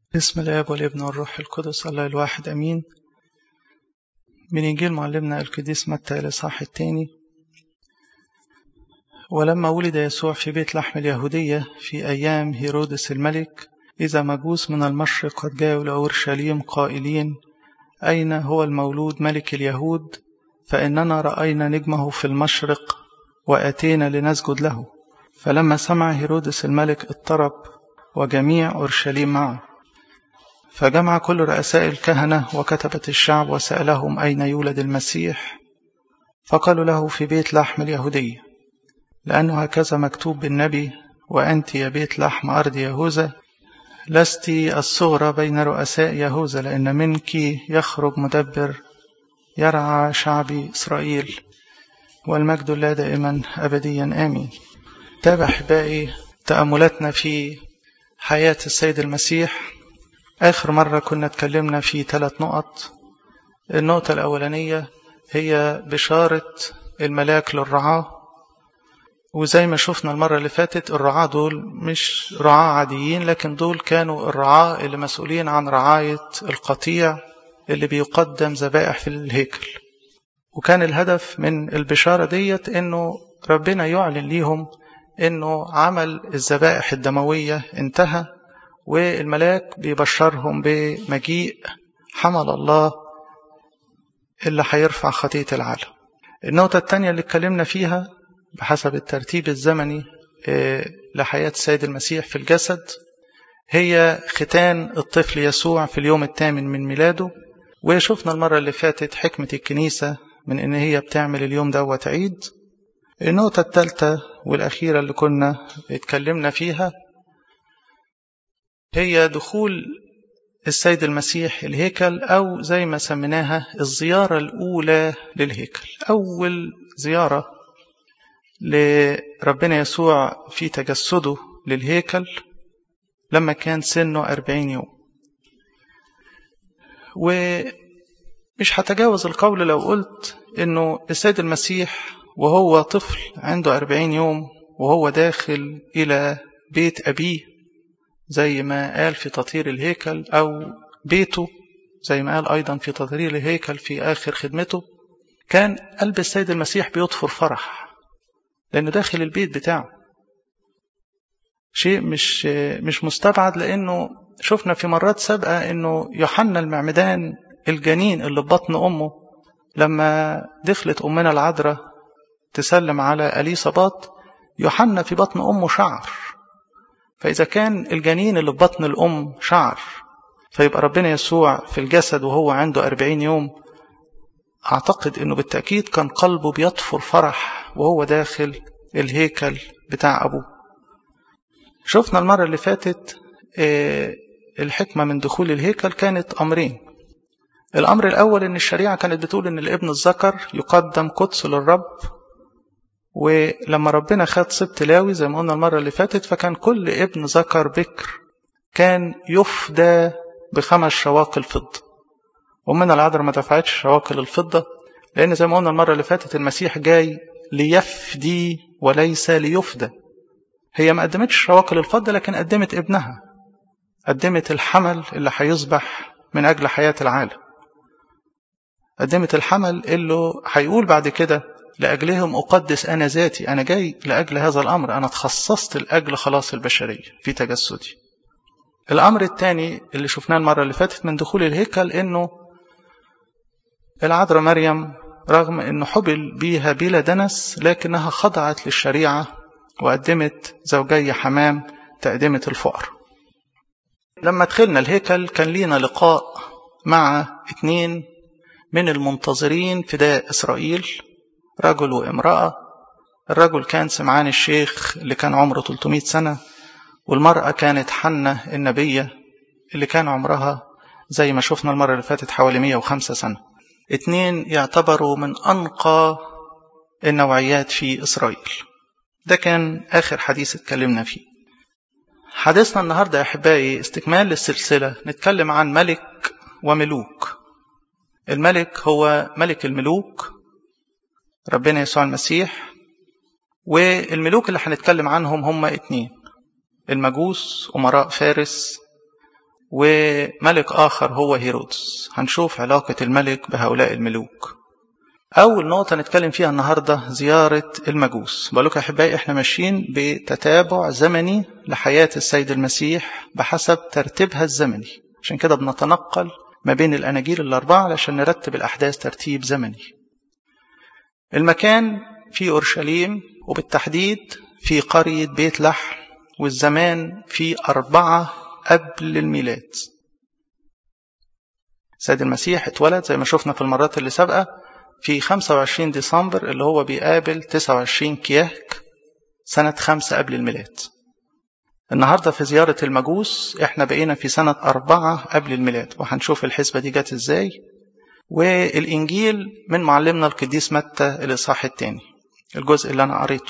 بسم الاب والابن والروح القدس الله الواحد امين من انجيل معلمنا القديس متى الاصحاح الثاني ولما ولد يسوع في بيت لحم اليهوديه في ايام هيرودس الملك اذا مجوس من المشرق قد جاءوا الى اورشليم قائلين اين هو المولود ملك اليهود فاننا راينا نجمه في المشرق واتينا لنسجد له فلما سمع هيرودس الملك اضطرب وجميع اورشليم معه فجمع كل رؤساء الكهنة وكتبة الشعب وسألهم أين يولد المسيح فقالوا له في بيت لحم اليهودية لأنه هكذا مكتوب بالنبي وأنت يا بيت لحم أرض يهوذا لست الصغرى بين رؤساء يهوذا لأن منك يخرج مدبر يرعى شعبي إسرائيل والمجد لا دائما أبديا آمين تابع أحبائي تأملاتنا في حياة السيد المسيح آخر مرة كنا اتكلمنا في ثلاث نقط النقطة الأولانية هي بشارة الملاك للرعاة وزي ما شفنا المرة اللي فاتت الرعاة دول مش رعاة عاديين لكن دول كانوا الرعاة اللي مسؤولين عن رعاية القطيع اللي بيقدم ذبائح في الهيكل وكان الهدف من البشارة ديت انه ربنا يعلن ليهم انه عمل الذبائح الدموية انتهى والملاك بيبشرهم بمجيء حمل الله اللي هيرفع خطية العالم النقطة الثانية اللي اتكلمنا فيها بحسب الترتيب الزمني لحياة السيد المسيح في الجسد هي ختان الطفل يسوع في اليوم الثامن من ميلاده وشفنا المرة اللي فاتت حكمة الكنيسة من إن هي بتعمل اليوم دوت عيد النقطة الثالثة والأخيرة اللي كنا اتكلمنا فيها هي دخول السيد المسيح الهيكل أو زي ما سميناها الزيارة الأولى للهيكل أول زيارة لربنا يسوع في تجسده للهيكل لما كان سنه أربعين يوم ومش هتجاوز القول لو قلت إنه السيد المسيح وهو طفل عنده أربعين يوم وهو داخل إلى بيت أبيه زي ما قال في تطهير الهيكل أو بيته زي ما قال أيضا في تطهير الهيكل في آخر خدمته كان قلب السيد المسيح بيطفر فرح لأنه داخل البيت بتاعه شيء مش مش مستبعد لأنه شفنا في مرات سابقة إنه يوحنا المعمدان الجنين اللي في بطن أمه لما دخلت أمنا العذراء تسلم على أليصابات يوحنا في بطن أمه شعر فإذا كان الجنين اللي في بطن الأم شعر فيبقى ربنا يسوع في الجسد وهو عنده أربعين يوم أعتقد أنه بالتأكيد كان قلبه بيطفر فرح وهو داخل الهيكل بتاع أبوه شفنا المرة اللي فاتت الحكمة من دخول الهيكل كانت أمرين الأمر الأول أن الشريعة كانت بتقول أن الابن الذكر يقدم قدس للرب ولما ربنا خد سبت لاوي زي ما قلنا المرة اللي فاتت فكان كل ابن ذكر بكر كان يفدى بخمس شواقل فضة ومن العذر ما دفعتش شواقل الفضة لأن زي ما قلنا المرة اللي فاتت المسيح جاي ليفدي وليس ليفدى هي ما قدمتش شواقل الفضة لكن قدمت ابنها قدمت الحمل اللي هيصبح من أجل حياة العالم قدمت الحمل اللي هيقول بعد كده لأجلهم أقدس أنا ذاتي أنا جاي لأجل هذا الأمر أنا تخصصت لأجل خلاص البشرية في تجسدي الأمر الثاني اللي شفناه المرة اللي فاتت من دخول الهيكل إنه العذراء مريم رغم إنه حبل بيها بلا دنس لكنها خضعت للشريعة وقدمت زوجي حمام تقدمة الفقر لما دخلنا الهيكل كان لينا لقاء مع اتنين من المنتظرين فداء إسرائيل رجل وامرأة الرجل كان سمعان الشيخ اللي كان عمره 300 سنة والمرأة كانت حنة النبية اللي كان عمرها زي ما شفنا المرة اللي فاتت حوالي 105 سنة اتنين يعتبروا من أنقى النوعيات في إسرائيل ده كان آخر حديث اتكلمنا فيه حديثنا النهاردة يا أحبائي استكمال للسلسلة نتكلم عن ملك وملوك الملك هو ملك الملوك ربنا يسوع المسيح والملوك اللي هنتكلم عنهم هم اتنين المجوس أمراء فارس وملك آخر هو هيرودس هنشوف علاقة الملك بهؤلاء الملوك أول نقطة نتكلم فيها النهاردة زيارة المجوس بقول لكم أحبائي إحنا ماشيين بتتابع زمني لحياة السيد المسيح بحسب ترتيبها الزمني عشان كده بنتنقل ما بين الأناجيل الأربعة علشان نرتب الأحداث ترتيب زمني المكان في أورشليم وبالتحديد في قرية بيت لحم والزمان في أربعة قبل الميلاد سيد المسيح اتولد زي ما شفنا في المرات اللي سابقة في 25 ديسمبر اللي هو بيقابل 29 كياك سنة خمسة قبل الميلاد النهاردة في زيارة المجوس احنا بقينا في سنة أربعة قبل الميلاد وهنشوف الحسبة دي جت ازاي والإنجيل من معلمنا القديس متى الإصحاح الثاني الجزء اللي أنا قريته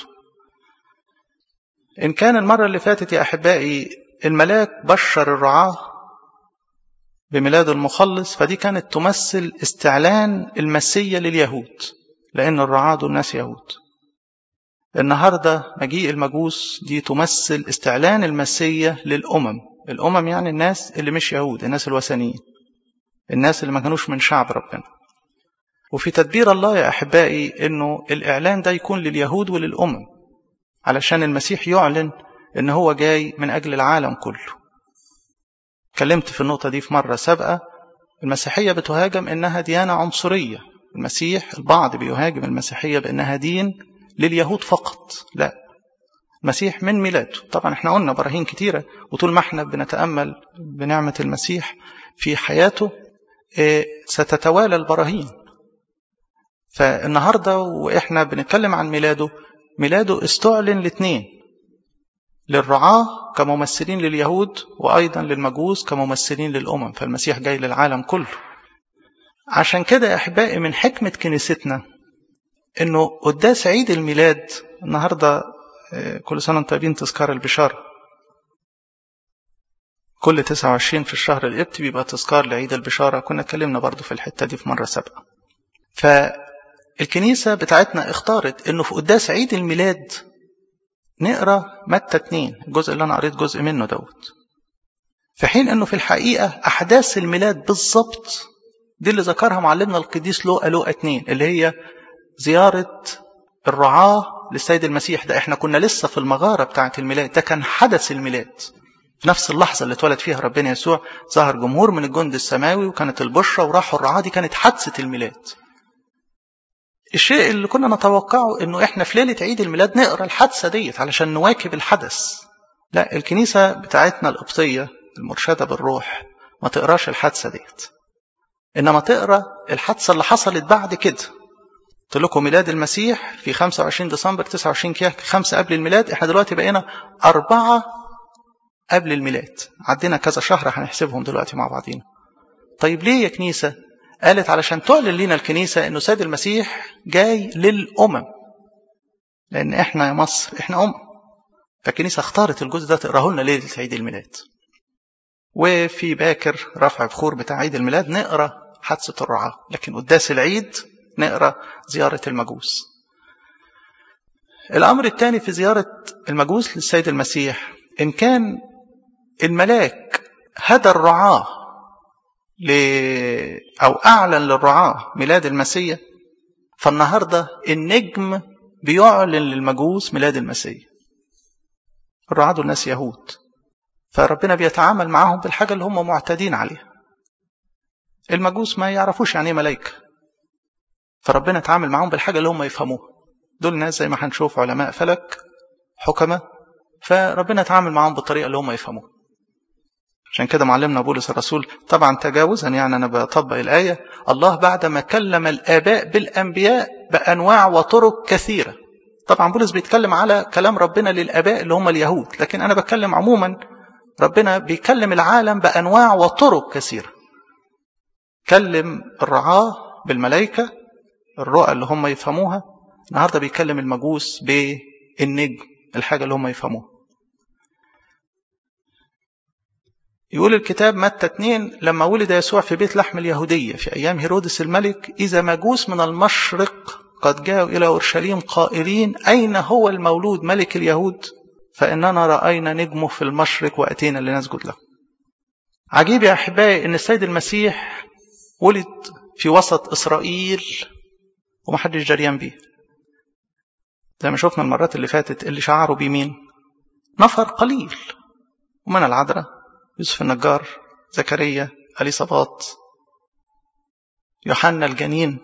إن كان المرة اللي فاتت يا أحبائي الملاك بشر الرعاة بميلاد المخلص فدي كانت تمثل استعلان المسية لليهود لأن الرعاة دول ناس يهود النهاردة مجيء المجوس دي تمثل استعلان المسية للأمم الأمم يعني الناس اللي مش يهود الناس الوثنيين الناس اللي ما كانوش من شعب ربنا وفي تدبير الله يا أحبائي أنه الإعلان ده يكون لليهود وللأمم علشان المسيح يعلن أنه هو جاي من أجل العالم كله اتكلمت في النقطة دي في مرة سابقة المسيحية بتهاجم إنها ديانة عنصرية المسيح البعض بيهاجم المسيحية بأنها دين لليهود فقط لا المسيح من ميلاده طبعا احنا قلنا براهين كتيرة وطول ما احنا بنتأمل بنعمة المسيح في حياته ستتوالى البراهين فالنهاردة وإحنا بنتكلم عن ميلاده ميلاده استعلن لاثنين للرعاة كممثلين لليهود وأيضا للمجوس كممثلين للأمم فالمسيح جاي للعالم كله عشان كده يا أحبائي من حكمة كنيستنا إنه قداس عيد الميلاد النهاردة كل سنة وانتم طيبين تذكار البشارة كل 29 في الشهر القبط بيبقى تذكار لعيد البشارة كنا اتكلمنا برضو في الحتة دي في مرة سابقة فالكنيسة بتاعتنا اختارت انه في قداس عيد الميلاد نقرا متى 2 الجزء اللي انا قريت جزء منه دوت في حين انه في الحقيقة احداث الميلاد بالظبط دي اللي ذكرها معلمنا القديس لوقا لوقا 2 اللي هي زيارة الرعاة للسيد المسيح ده احنا كنا لسه في المغارة بتاعة الميلاد ده كان حدث الميلاد في نفس اللحظة اللي اتولد فيها ربنا يسوع ظهر جمهور من الجند السماوي وكانت البشرة وراحوا الرعاة دي كانت حادثة الميلاد الشيء اللي كنا نتوقعه انه احنا في ليلة عيد الميلاد نقرا الحادثة ديت علشان نواكب الحدث لا الكنيسة بتاعتنا القبطية المرشدة بالروح ما تقراش الحادثة ديت انما تقرا الحادثة اللي حصلت بعد كده قلت لكم ميلاد المسيح في 25 ديسمبر 29 كياك خمسة قبل الميلاد احنا دلوقتي بقينا أربعة قبل الميلاد عدينا كذا شهر هنحسبهم دلوقتي مع بعضينا طيب ليه يا كنيسة قالت علشان تعلن لنا الكنيسة انه سيد المسيح جاي للأمم لأن احنا يا مصر احنا أمم فالكنيسة اختارت الجزء ده تقراه لنا ليلة عيد الميلاد وفي باكر رفع بخور بتاع عيد الميلاد نقرا حادثة الرعاة لكن قداس العيد نقرا زيارة المجوس الأمر الثاني في زيارة المجوس للسيد المسيح إن كان الملاك هدى الرعاة ل... أو أعلن للرعاة ميلاد المسيح فالنهاردة النجم بيعلن للمجوس ميلاد المسيح الرعاة دول ناس يهود فربنا بيتعامل معاهم بالحاجة اللي هم معتادين عليها المجوس ما يعرفوش يعني ايه ملائكة فربنا اتعامل معاهم بالحاجة اللي هم يفهموها دول ناس زي ما هنشوف علماء فلك حكمة فربنا اتعامل معاهم بالطريقة اللي هم يفهموها عشان كده معلمنا بولس الرسول طبعا تجاوزا يعني أنا بطبق الآية الله بعدما كلم الآباء بالأنبياء بأنواع وطرق كثيرة طبعا بولس بيتكلم على كلام ربنا للآباء اللي هم اليهود لكن أنا بتكلم عموما ربنا بيكلم العالم بأنواع وطرق كثيرة كلم الرعاة بالملائكة الرؤى اللي هم يفهموها النهاردة بيكلم المجوس بالنجم الحاجة اللي هم يفهموها يقول الكتاب متى 2 لما ولد يسوع في بيت لحم اليهودية في أيام هيرودس الملك إذا مجوس من المشرق قد جاءوا إلى أورشليم قائلين أين هو المولود ملك اليهود فإننا رأينا نجمه في المشرق وأتينا لنسجد له عجيب يا أحبائي أن السيد المسيح ولد في وسط إسرائيل ومحدش جريان بيه زي ما شفنا المرات اللي فاتت اللي شعروا بيه مين نفر قليل ومن العذراء يوسف النجار زكريا أليصابات يوحنا الجنين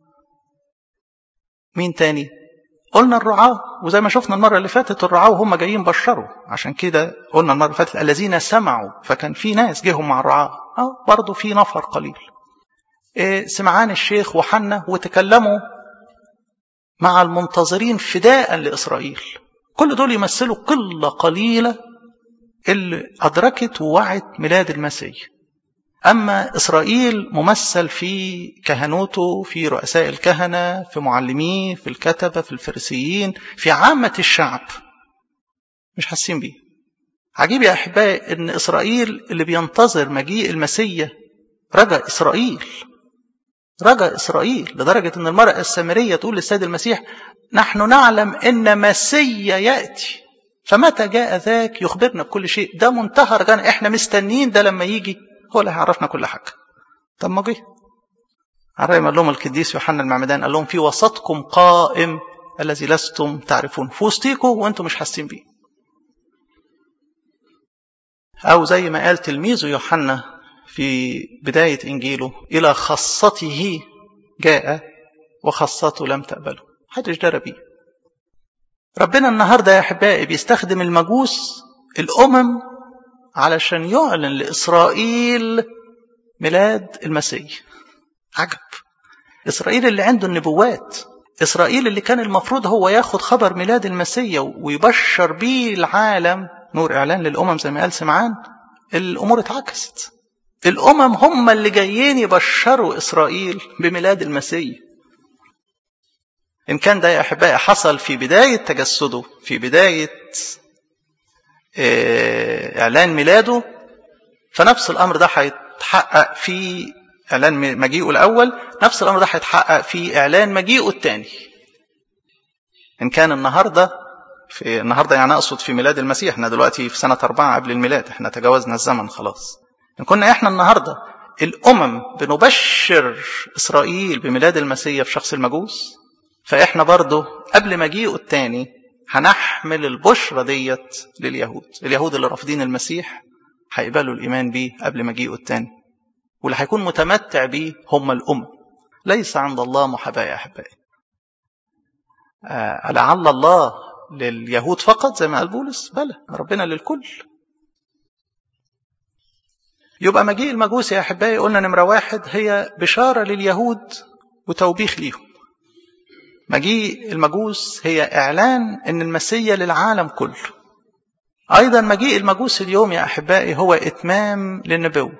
مين تاني قلنا الرعاة وزي ما شفنا المرة اللي فاتت الرعاة وهم جايين بشروا عشان كده قلنا المرة اللي فاتت الذين سمعوا فكان في ناس جيهم مع الرعاة اه برضه في نفر قليل إيه سمعان الشيخ وحنا وتكلموا مع المنتظرين فداء لإسرائيل كل دول يمثلوا قلة قليلة اللي أدركت ووعت ميلاد المسيح أما إسرائيل ممثل في كهنوته في رؤساء الكهنة في معلميه في الكتبة في الفريسيين في عامة الشعب مش حاسين بيه عجيب يا أحبائي أن إسرائيل اللي بينتظر مجيء المسيح رجا إسرائيل رجا إسرائيل لدرجة أن المرأة السامرية تقول للسيد المسيح نحن نعلم أن مسيا يأتي فمتى جاء ذاك يخبرنا بكل شيء ده منتهى رجانا احنا مستنيين ده لما يجي هو اللي هيعرفنا كل حاجة طب ما جه عرفنا قال لهم القديس يوحنا المعمدان قال لهم في وسطكم قائم الذي لستم تعرفون في وسطيكم وانتم مش حاسين بيه أو زي ما قال تلميذه يوحنا في بداية إنجيله إلى خاصته جاء وخاصته لم تقبله محدش درى بيه ربنا النهاردة يا أحبائي بيستخدم المجوس الأمم علشان يعلن لإسرائيل ميلاد المسيح عجب إسرائيل اللي عنده النبوات إسرائيل اللي كان المفروض هو ياخد خبر ميلاد المسيح ويبشر بيه العالم نور إعلان للأمم زي ما قال سمعان الأمور اتعكست الأمم هم اللي جايين يبشروا إسرائيل بميلاد المسيح إن كان ده يا أحبائي حصل في بداية تجسده في بداية إعلان ميلاده فنفس الأمر ده هيتحقق في إعلان مجيئه الأول نفس الأمر ده هيتحقق في إعلان مجيئه الثاني إن كان النهاردة في النهاردة يعني أقصد في ميلاد المسيح احنا دلوقتي في سنة أربعة قبل الميلاد احنا تجاوزنا الزمن خلاص إن كنا احنا النهاردة الأمم بنبشر إسرائيل بميلاد المسيح في شخص المجوس فإحنا برضه قبل مجيئه الثاني هنحمل البشرة ديت لليهود اليهود اللي رافضين المسيح هيقبلوا الإيمان بيه قبل مجيئه الثاني واللي هيكون متمتع بيه هم الأمم ليس عند الله محاباة يا أحبائي آه لعل الله لليهود فقط زي ما قال بولس بلى ربنا للكل يبقى مجيء المجوس يا أحبائي قلنا نمرة واحد هي بشارة لليهود وتوبيخ ليهم مجيء المجوس هي إعلان أن المسيا للعالم كله أيضا مجيء المجوس اليوم يا أحبائي هو إتمام للنبوة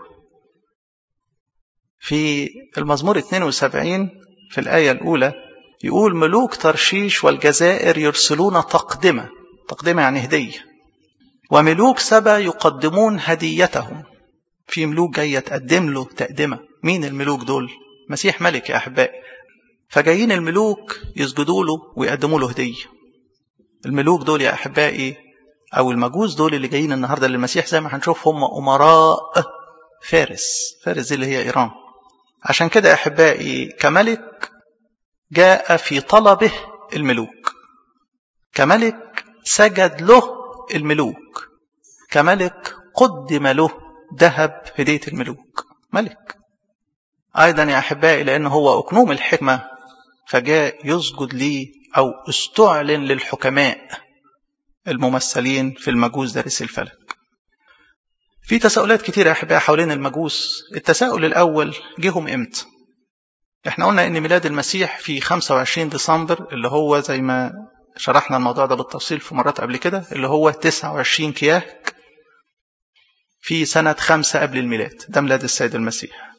في المزمور 72 في الآية الأولى يقول ملوك ترشيش والجزائر يرسلون تقدمة تقدمة يعني هدية وملوك سبا يقدمون هديتهم في ملوك جاية تقدم له تقدمة مين الملوك دول مسيح ملك يا أحبائي فجايين الملوك يسجدوا له ويقدموا له هدية الملوك دول يا أحبائي أو المجوس دول اللي جايين النهاردة للمسيح زي ما هنشوف هم أمراء فارس فارس دي اللي هي إيران عشان كده يا أحبائي كملك جاء في طلبه الملوك كملك سجد له الملوك كملك قدم له ذهب هدية الملوك ملك أيضا يا أحبائي لأن هو أكنوم الحكمة فجاء يسجد لي أو استعلن للحكماء الممثلين في المجوس دارس الفلك في تساؤلات كتيرة يا أحبائي حوالين المجوس التساؤل الأول جيهم إمتى احنا قلنا ان ميلاد المسيح في 25 ديسمبر اللي هو زي ما شرحنا الموضوع ده بالتفصيل في مرات قبل كده اللي هو 29 كياك في سنة خمسة قبل الميلاد ده ميلاد السيد المسيح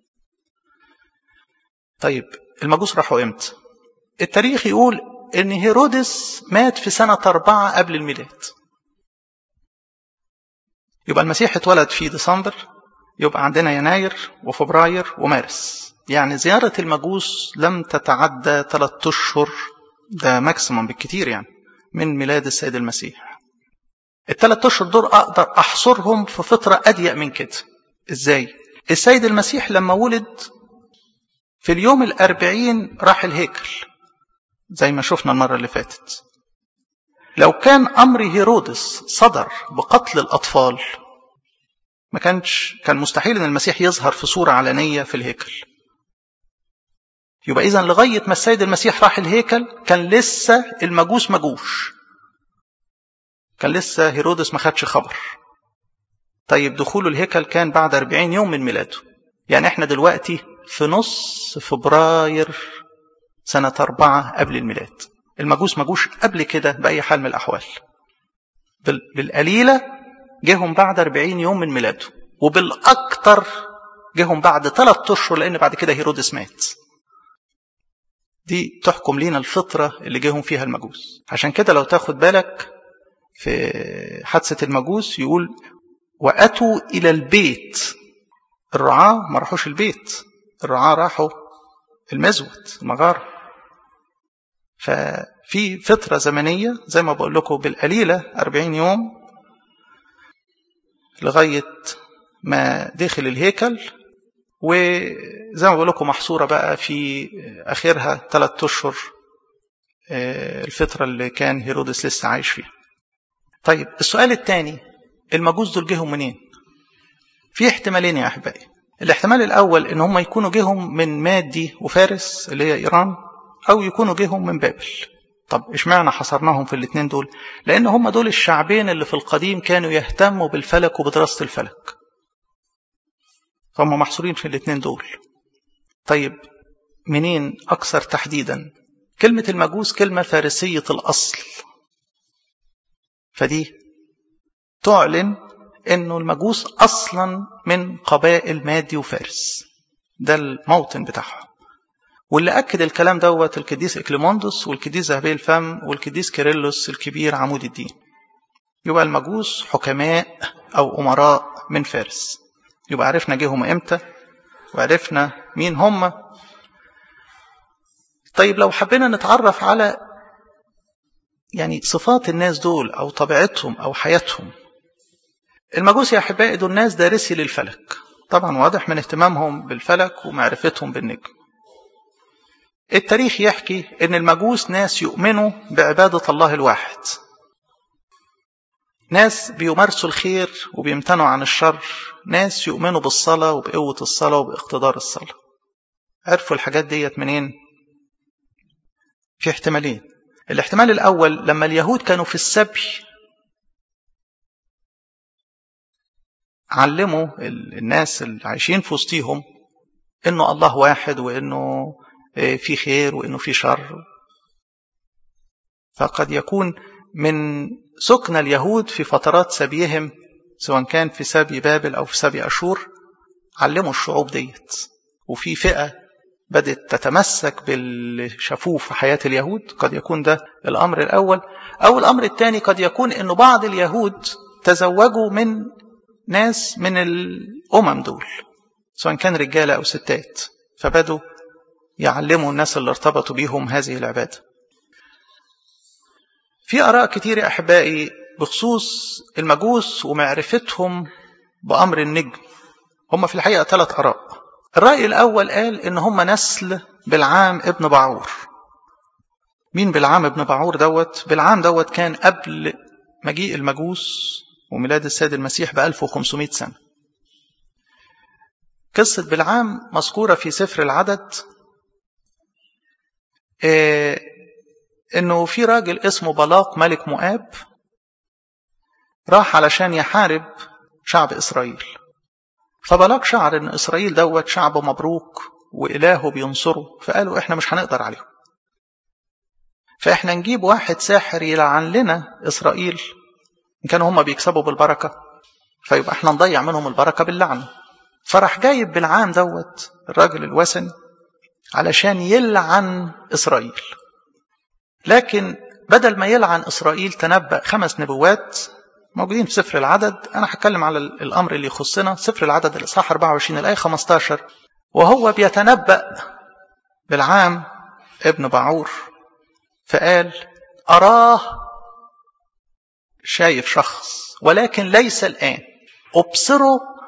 طيب المجوس راحوا امتى التاريخ يقول ان هيرودس مات في سنة أربعة قبل الميلاد يبقى المسيح اتولد في ديسمبر يبقى عندنا يناير وفبراير ومارس يعني زيارة المجوس لم تتعدى ثلاثة أشهر ده ماكسيموم بالكتير يعني من ميلاد السيد المسيح الثلاث أشهر دول أقدر أحصرهم في فترة أضيق من كده ازاي السيد المسيح لما ولد في اليوم الأربعين راح الهيكل زي ما شفنا المرة اللي فاتت لو كان أمر هيرودس صدر بقتل الأطفال ما كانش كان مستحيل أن المسيح يظهر في صورة علنية في الهيكل يبقى إذا لغاية ما السيد المسيح راح الهيكل كان لسه المجوس مجوش كان لسه هيرودس ما خدش خبر طيب دخوله الهيكل كان بعد 40 يوم من ميلاده يعني احنا دلوقتي في نص فبراير سنة أربعة قبل الميلاد المجوس مجوش قبل كده بأي حال من الأحوال بالقليلة جيهم بعد 40 يوم من ميلاده وبالأكثر جيهم بعد ثلاث أشهر لأن بعد كده هيرودس مات دي تحكم لينا الفطرة اللي جيهم فيها المجوس عشان كده لو تاخد بالك في حادثة المجوس يقول وأتوا إلى البيت الرعاة ما راحوش البيت الرعاة راحوا المزود المغارة ففي فترة زمنية زي ما بقول لكم بالقليلة 40 يوم لغاية ما دخل الهيكل وزي ما بقول لكم محصورة بقى في آخرها ثلاث أشهر الفترة اللي كان هيرودس لسه عايش فيها طيب السؤال الثاني المجوس دول جيهم منين في احتمالين يا أحبائي الاحتمال الأول إن هم يكونوا جيهم من مادي وفارس اللي هي إيران أو يكونوا جيهم من بابل طب اشمعنى حصرناهم في الاثنين دول لأن هم دول الشعبين اللي في القديم كانوا يهتموا بالفلك وبدراسة الفلك فهم محصورين في الاثنين دول طيب منين أكثر تحديدا كلمة المجوس كلمة فارسية الأصل فدي تعلن انه المجوس اصلا من قبائل مادي وفارس ده الموطن بتاعهم واللي اكد الكلام دوت القديس اكليموندوس والقديس ذهبي الفم والقديس كيرلس الكبير عمود الدين يبقى المجوس حكماء او امراء من فارس يبقى عرفنا جيهم امتى وعرفنا مين هم طيب لو حبينا نتعرف على يعني صفات الناس دول او طبيعتهم او حياتهم المجوس يا احبائي دول ناس دارسي للفلك طبعا واضح من اهتمامهم بالفلك ومعرفتهم بالنجم التاريخ يحكي ان المجوس ناس يؤمنوا بعبادة الله الواحد ناس بيمارسوا الخير وبيمتنعوا عن الشر ناس يؤمنوا بالصلاة وبقوة الصلاة وباقتدار الصلاة عرفوا الحاجات ديت منين في احتمالين الاحتمال الأول لما اليهود كانوا في السبي علموا الناس اللي عايشين في وسطيهم انه الله واحد وانه في خير وانه في شر فقد يكون من سكن اليهود في فترات سبيهم سواء كان في سبي بابل او في سبي اشور علموا الشعوب ديت وفي فئه بدت تتمسك باللي شافوه في حياه اليهود قد يكون ده الامر الاول او الامر الثاني قد يكون انه بعض اليهود تزوجوا من ناس من الأمم دول سواء كان رجالة أو ستات فبدوا يعلموا الناس اللي ارتبطوا بيهم هذه العبادة في آراء كتير يا أحبائي بخصوص المجوس ومعرفتهم بأمر النجم هم في الحقيقة ثلاث آراء الرأي الأول قال إن هم نسل بالعام ابن بعور مين بالعام ابن بعور دوت بالعام دوت كان قبل مجيء المجوس وميلاد السيد المسيح ب 1500 سنة قصة بالعام مذكورة في سفر العدد إيه انه في راجل اسمه بلاق ملك مؤاب راح علشان يحارب شعب اسرائيل فبلاق شعر ان اسرائيل دوت شعب مبروك والهه بينصره فقالوا احنا مش هنقدر عليهم فاحنا نجيب واحد ساحر يلعن لنا اسرائيل ان كانوا هم بيكسبوا بالبركه فيبقى احنا نضيع منهم البركه باللعنه فراح جايب بالعام دوت الراجل الوثني علشان يلعن اسرائيل لكن بدل ما يلعن اسرائيل تنبأ خمس نبوات موجودين في سفر العدد انا هتكلم على الامر اللي يخصنا سفر العدد الاصحاح 24 الايه 15 وهو بيتنبأ بالعام ابن بعور فقال اراه شايف شخص ولكن ليس الآن أبصره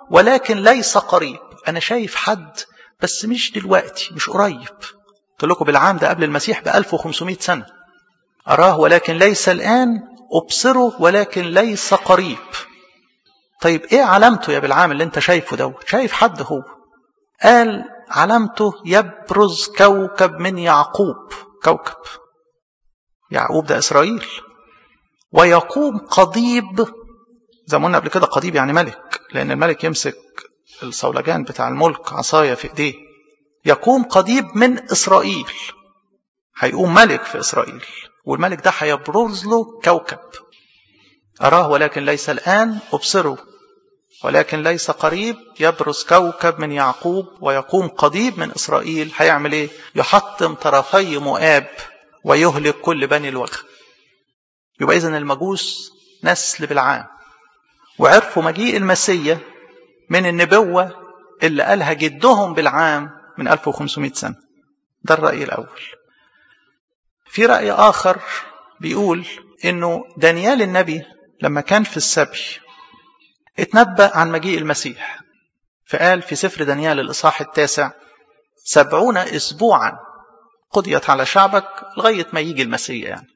ولكن ليس قريب أنا شايف حد بس مش دلوقتي مش قريب قلت لكم بالعام ده قبل المسيح ب 1500 سنة أراه ولكن ليس الآن أبصره ولكن ليس قريب طيب إيه علامته يا بالعام اللي أنت شايفه ده شايف حد هو قال علامته يبرز كوكب من يعقوب كوكب يعقوب ده إسرائيل ويقوم قضيب زي ما قلنا قبل كده قضيب يعني ملك لأن الملك يمسك الصولجان بتاع الملك عصاية في إيديه يقوم قضيب من إسرائيل هيقوم ملك في إسرائيل والملك ده هيبرز له كوكب أراه ولكن ليس الآن أبصره ولكن ليس قريب يبرز كوكب من يعقوب ويقوم قضيب من إسرائيل هيعمل إيه؟ يحطم طرفي مؤاب ويهلك كل بني الوغى يبقى إذن المجوس نسل بالعام وعرفوا مجيء المسيا من النبوة اللي قالها جدهم بالعام من 1500 سنة ده الرأي الأول في رأي آخر بيقول إنه دانيال النبي لما كان في السبي اتنبأ عن مجيء المسيح فقال في سفر دانيال الإصحاح التاسع سبعون أسبوعا قضيت على شعبك لغاية ما يجي المسيح يعني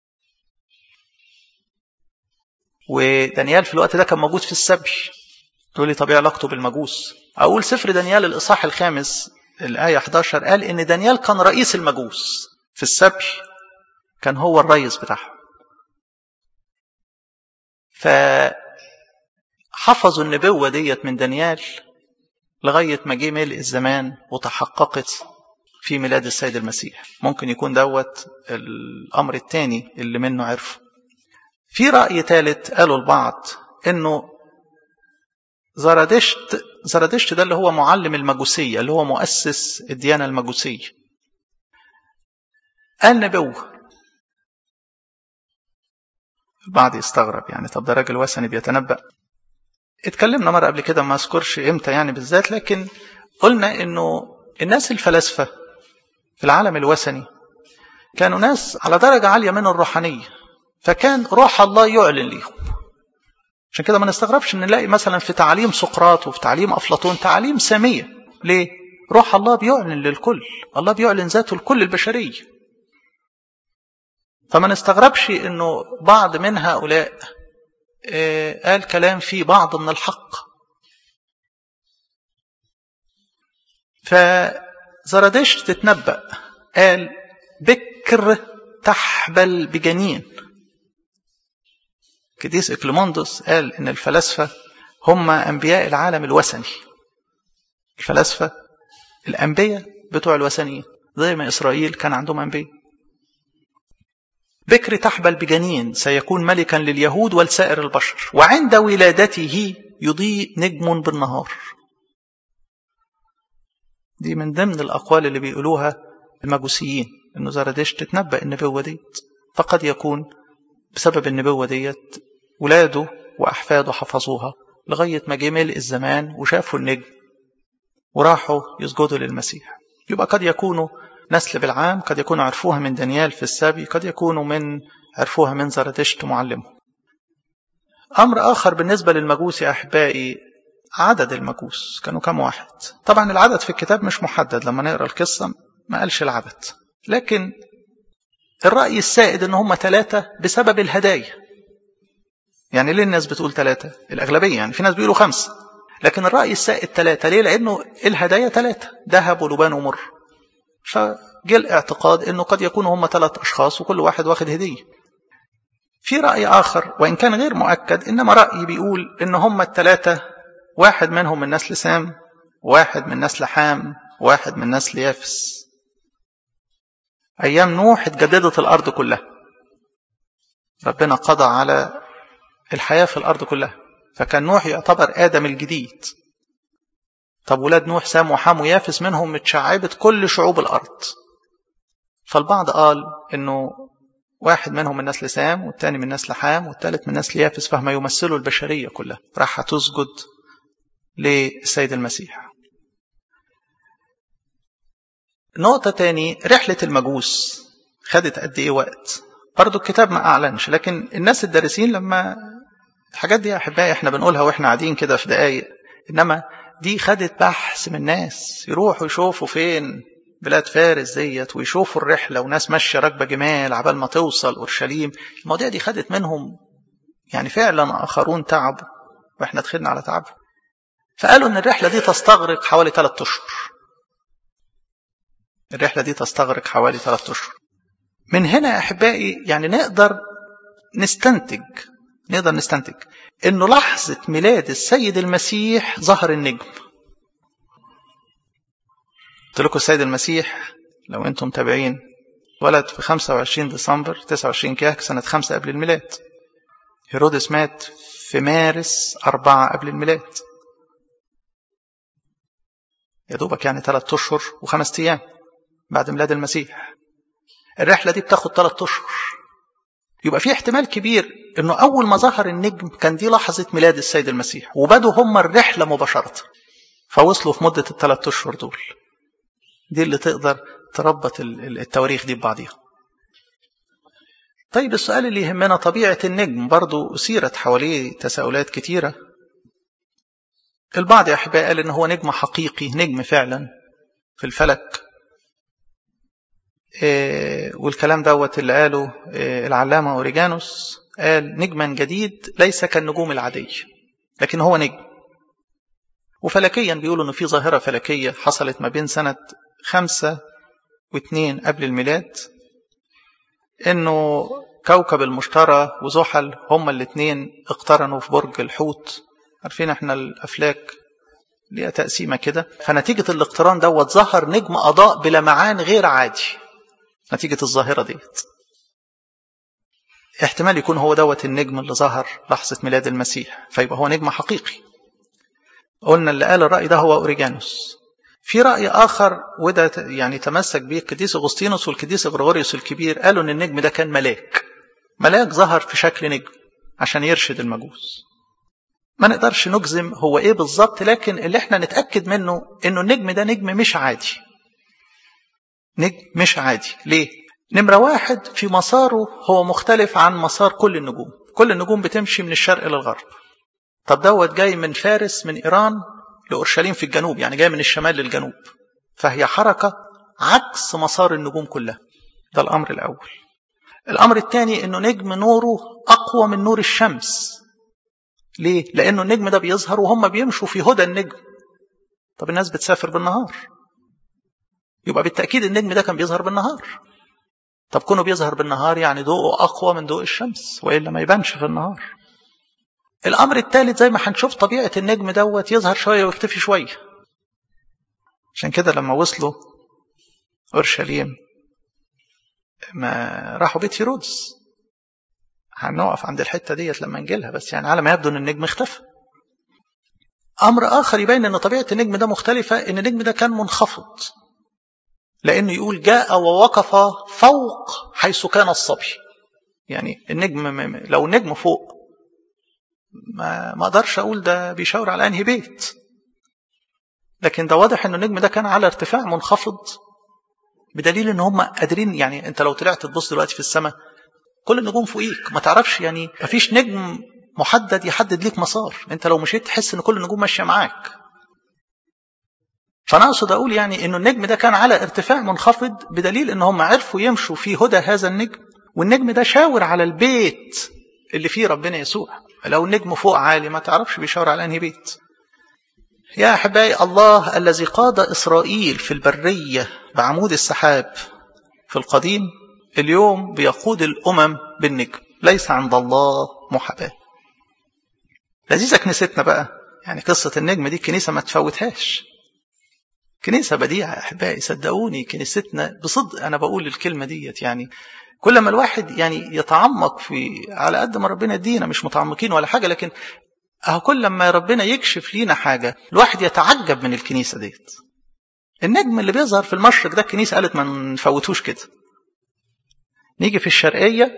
ودانيال في الوقت ده كان موجود في السبي تقول لي طب ايه علاقته بالمجوس اقول سفر دانيال الاصحاح الخامس الايه 11 قال ان دانيال كان رئيس المجوس في السبي كان هو الرئيس بتاعهم فحفظوا النبوة ديت من دانيال لغاية ما جه ملء الزمان وتحققت في ميلاد السيد المسيح ممكن يكون دوت الأمر الثاني اللي منه عرفه في رأي ثالث قالوا البعض انه زرادشت زرادشت ده اللي هو معلم المجوسية اللي هو مؤسس الديانة المجوسية قال نبوة البعض يستغرب يعني طب ده راجل وثني بيتنبأ اتكلمنا مرة قبل كده ما اذكرش امتى يعني بالذات لكن قلنا انه الناس الفلاسفة في العالم الوثني كانوا ناس على درجة عالية من الروحانية فكان روح الله يعلن ليهم عشان كده ما نستغربش ان نلاقي مثلا في تعاليم سقراط وفي تعاليم افلاطون تعاليم ساميه ليه روح الله بيعلن للكل الله بيعلن ذاته لكل البشريه فما نستغربش انه بعض من هؤلاء قال كلام فيه بعض من الحق فزردشت تتنبأ قال بكر تحبل بجنين كديس إكليموندوس قال إن الفلاسفة هم أنبياء العالم الوثني الفلاسفة الأنبياء بتوع الوثنيين زي ما إسرائيل كان عندهم أنبياء بكر تحبل بجنين سيكون ملكا لليهود ولسائر البشر وعند ولادته يضيء نجم بالنهار دي من ضمن الأقوال اللي بيقولوها المجوسيين إنه زردشت تتنبأ النبوة ديت فقد يكون بسبب النبوة ديت ولاده وأحفاده حفظوها لغاية ما جه ملء الزمان وشافوا النجم وراحوا يسجدوا للمسيح يبقى قد يكونوا نسل بالعام قد يكونوا عرفوها من دانيال في السبي قد يكونوا من عرفوها من زرادشت معلمه أمر آخر بالنسبة للمجوس يا أحبائي عدد المجوس كانوا كم واحد طبعا العدد في الكتاب مش محدد لما نقرأ القصة ما قالش العدد لكن الرأي السائد ان هم ثلاثة بسبب الهدايا يعني ليه الناس بتقول ثلاثة الأغلبية يعني في ناس بيقولوا خمسة لكن الرأي السائد ثلاثة ليه لأنه الهدايا ثلاثة ذهب ولبان ومر فجاء الاعتقاد انه قد يكونوا هم ثلاث أشخاص وكل واحد واخد هدية في رأي آخر وإن كان غير مؤكد إنما رأي بيقول إن هم الثلاثة واحد منهم من نسل سام واحد من نسل حام واحد من نسل يافس أيام نوح اتجددت الأرض كلها ربنا قضى على الحياة في الأرض كلها فكان نوح يعتبر آدم الجديد طب ولاد نوح سام وحام ويافس منهم متشعبت كل شعوب الأرض فالبعض قال إنه واحد منهم من نسل سام والتاني من نسل حام والتالت من نسل يافس فهم يمثلوا البشرية كلها راح تسجد للسيد المسيح نقطة تاني رحلة المجوس خدت قد ايه وقت برضو الكتاب ما اعلنش لكن الناس الدارسين لما الحاجات دي يا احبائي احنا بنقولها واحنا قاعدين كده في دقايق إنما دي خدت بحث من ناس يروحوا يشوفوا فين بلاد فارس ديت ويشوفوا الرحلة وناس ماشية راكبة جمال عبال ما توصل أورشليم المواضيع دي خدت منهم يعني فعلا آخرون تعبوا وإحنا دخلنا على تعبهم فقالوا إن الرحلة دي تستغرق حوالي ثلاثة أشهر الرحلة دي تستغرق حوالي ثلاثة أشهر من هنا يا أحبائي يعني نقدر نستنتج نقدر نستنتج إنه لحظة ميلاد السيد المسيح ظهر النجم قلت لكم السيد المسيح لو أنتم متابعين ولد في 25 ديسمبر 29 كياك سنة 5 قبل الميلاد هيرودس مات في مارس أربعة قبل الميلاد يا دوبك يعني ثلاث أشهر وخمس أيام بعد ميلاد المسيح الرحلة دي بتاخد ثلاث أشهر يبقى في احتمال كبير انه اول ما ظهر النجم كان دي لحظة ميلاد السيد المسيح وبدوا هم الرحلة مباشرة فوصلوا في مدة الثلاث اشهر دول دي اللي تقدر تربط التواريخ دي ببعضيها طيب السؤال اللي يهمنا طبيعة النجم برضو أثيرت حواليه تساؤلات كتيرة البعض يا أحبائي قال إن هو نجم حقيقي نجم فعلا في الفلك إيه والكلام دوت اللي قاله إيه العلامة أوريجانوس قال نجما جديد ليس كالنجوم العادية لكن هو نجم وفلكيا بيقولوا إنه في ظاهرة فلكية حصلت ما بين سنة خمسة واثنين قبل الميلاد إنه كوكب المشتري وزحل هما الاثنين اقترنوا في برج الحوت عارفين احنا الأفلاك ليها تقسيمة كده فنتيجة الاقتران دوت ظهر نجم أضاء بلمعان غير عادي نتيجة الظاهرة ديت احتمال يكون هو دوت النجم اللي ظهر لحظة ميلاد المسيح فيبقى هو نجم حقيقي قلنا اللي قال الرأي ده هو أوريجانوس في رأي آخر وده يعني تمسك به القديس أغسطينوس والقديس غريغوريوس الكبير قالوا إن النجم ده كان ملاك ملاك ظهر في شكل نجم عشان يرشد المجوس ما نقدرش نجزم هو ايه بالظبط لكن اللي احنا نتأكد منه انه النجم ده نجم مش عادي نجم مش عادي ليه نمرة واحد في مساره هو مختلف عن مسار كل النجوم كل النجوم بتمشي من الشرق للغرب طب دوت جاي من فارس من إيران لأورشليم في الجنوب يعني جاي من الشمال للجنوب فهي حركة عكس مسار النجوم كلها ده الأمر الأول الأمر الثاني أنه نجم نوره أقوى من نور الشمس ليه؟ لأنه النجم ده بيظهر وهم بيمشوا في هدى النجم طب الناس بتسافر بالنهار يبقى بالتأكيد النجم ده كان بيظهر بالنهار طب كونه بيظهر بالنهار يعني ضوءه أقوى من ضوء الشمس وإلا ما يبانش في النهار الأمر الثالث زي ما هنشوف طبيعة النجم دوت يظهر شوية ويختفي شوية عشان كده لما وصلوا أورشليم ما راحوا بيت هيرودس هنقف عند الحتة ديت لما نجيلها بس يعني على ما يبدو أن النجم اختفى أمر آخر يبين أن طبيعة النجم ده مختلفة أن النجم ده كان منخفض لأنه يقول جاء ووقف فوق حيث كان الصبي يعني النجم لو النجم فوق ما ما اقدرش اقول ده بيشاور على انهي بيت لكن ده واضح ان النجم ده كان على ارتفاع منخفض بدليل ان هم قادرين يعني انت لو طلعت تبص دلوقتي في السماء كل النجوم فوقيك ما تعرفش يعني ما فيش نجم محدد يحدد ليك مسار انت لو مشيت تحس ان كل النجوم ماشيه معاك فانا اقصد اقول يعني انه النجم ده كان على ارتفاع منخفض بدليل ان هم عرفوا يمشوا في هدى هذا النجم والنجم ده شاور على البيت اللي فيه ربنا يسوع لو النجم فوق عالي ما تعرفش بيشاور على انهي بيت يا احبائي الله الذي قاد اسرائيل في البريه بعمود السحاب في القديم اليوم بيقود الامم بالنجم ليس عند الله محاباه لذيذه كنيستنا بقى يعني قصه النجم دي الكنيسه ما تفوتهاش كنيسه بديعه يا احبائي صدقوني كنيستنا بصدق انا بقول الكلمه ديت يعني كل ما الواحد يعني يتعمق في على قد ما ربنا يدينا مش متعمقين ولا حاجه لكن اهو كل لما ربنا يكشف لينا حاجه الواحد يتعجب من الكنيسه ديت النجم اللي بيظهر في المشرق ده الكنيسه قالت ما نفوتوش كده نيجي في الشرقيه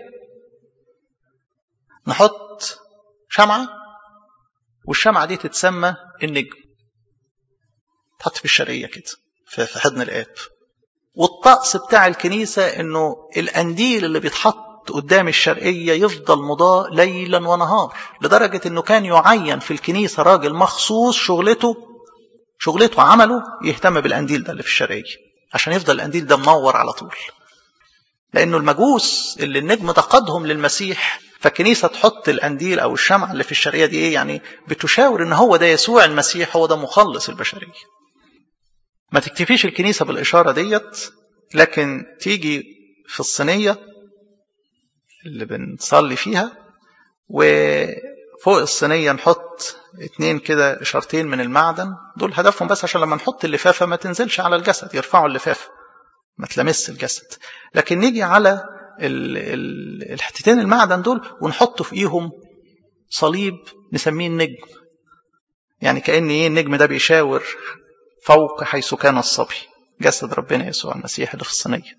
نحط شمعه والشمعه دي تتسمى النجم تحط في الشرقيه كده في حضن الاب والطقس بتاع الكنيسة انه القنديل اللي بيتحط قدام الشرقية يفضل مضاء ليلا ونهار لدرجة انه كان يعين في الكنيسة راجل مخصوص شغلته شغلته عمله يهتم بالقنديل ده اللي في الشرقية عشان يفضل القنديل ده منور على طول لانه المجوس اللي النجم ده قادهم للمسيح فالكنيسة تحط القنديل او الشمعة اللي في الشرقية دي ايه يعني بتشاور ان هو ده يسوع المسيح هو ده مخلص البشرية ما تكتفيش الكنيسة بالإشارة ديت لكن تيجي في الصينية اللي بنصلي فيها وفوق الصينية نحط اتنين كده إشارتين من المعدن دول هدفهم بس عشان لما نحط اللفافة ما تنزلش على الجسد يرفعوا اللفافة ما تلمس الجسد لكن نيجي على الحتتين المعدن دول ونحط فيهم صليب نسميه النجم يعني كأن ايه النجم ده بيشاور فوق حيث كان الصبي جسد ربنا يسوع المسيح اللي في الصينية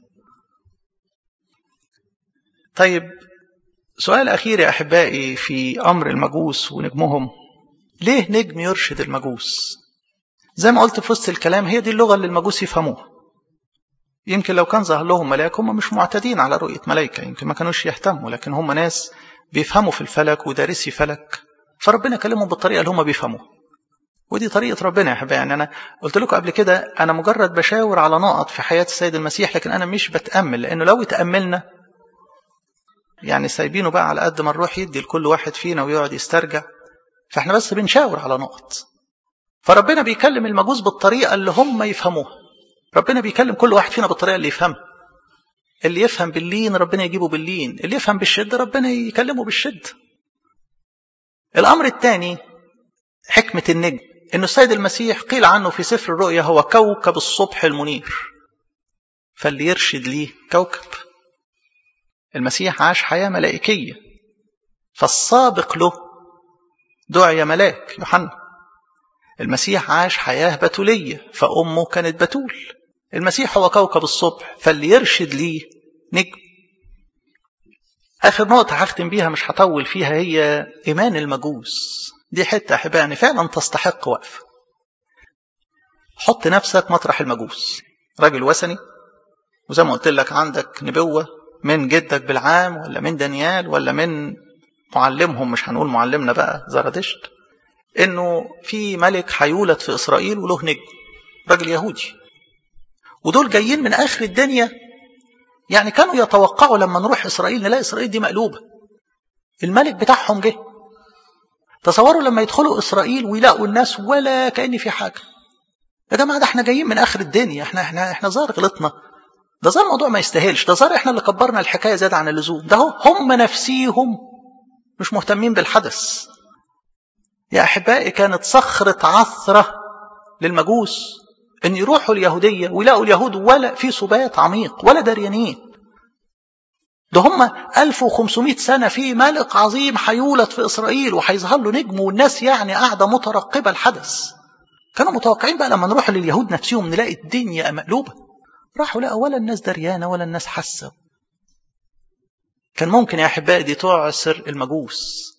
طيب سؤال أخير يا أحبائي في أمر المجوس ونجمهم ليه نجم يرشد المجوس زي ما قلت في وسط الكلام هي دي اللغة اللي المجوس يفهموها يمكن لو كان ظهر لهم ملاك هم مش معتادين على رؤية ملائكة يمكن ما كانوش يهتموا لكن هم ناس بيفهموا في الفلك ودارسي فلك فربنا كلمهم بالطريقة اللي هم بيفهموها ودي طريقة ربنا يا حبايبي يعني أنا قلت لكم قبل كده أنا مجرد بشاور على نقط في حياة السيد المسيح لكن أنا مش بتأمل لأنه لو تأملنا يعني سايبينه بقى على قد ما نروح يدي لكل واحد فينا ويقعد يسترجع فاحنا بس بنشاور على نقط فربنا بيكلم المجوس بالطريقة اللي هم يفهموها ربنا بيكلم كل واحد فينا بالطريقة اللي يفهمها اللي يفهم باللين ربنا يجيبه باللين اللي يفهم بالشدة ربنا يكلمه بالشدة الأمر الثاني حكمة النجم إن السيد المسيح قيل عنه في سفر الرؤيا هو كوكب الصبح المنير فاللي يرشد ليه كوكب المسيح عاش حياة ملائكية فالسابق له دعي ملاك يوحنا المسيح عاش حياة بتولية فأمه كانت بتول المسيح هو كوكب الصبح فاللي يرشد ليه نجم آخر نقطة هختم بيها مش هطول فيها هي إيمان المجوس دي حتة أحبائي فعلا تستحق وقف حط نفسك مطرح المجوس راجل وثني وزي ما قلت لك عندك نبوة من جدك بالعام ولا من دانيال ولا من معلمهم مش هنقول معلمنا بقى زرادشت انه في ملك هيولد في اسرائيل وله نجم راجل يهودي ودول جايين من اخر الدنيا يعني كانوا يتوقعوا لما نروح اسرائيل نلاقي اسرائيل دي مقلوبه الملك بتاعهم جه تصوروا لما يدخلوا اسرائيل ويلاقوا الناس ولا كان في حاجه يا جماعه ده احنا جايين من اخر الدنيا احنا احنا احنا ظاهر غلطنا ده ظاهر الموضوع ما يستاهلش ده ظاهر احنا اللي كبرنا الحكايه زياده عن اللزوم ده هم نفسيهم مش مهتمين بالحدث يا احبائي كانت صخره عثره للمجوس ان يروحوا اليهوديه ويلاقوا اليهود ولا في سبات عميق ولا دريانين ده هم 1500 سنه في ملك عظيم هيولد في اسرائيل وهيظهر له نجم والناس يعني قاعده مترقبه الحدث كانوا متوقعين بقى لما نروح لليهود نفسهم نلاقي الدنيا مقلوبه راحوا لقوا ولا الناس دريانه ولا الناس حاسه كان ممكن يا احبائي دي تعسر المجوس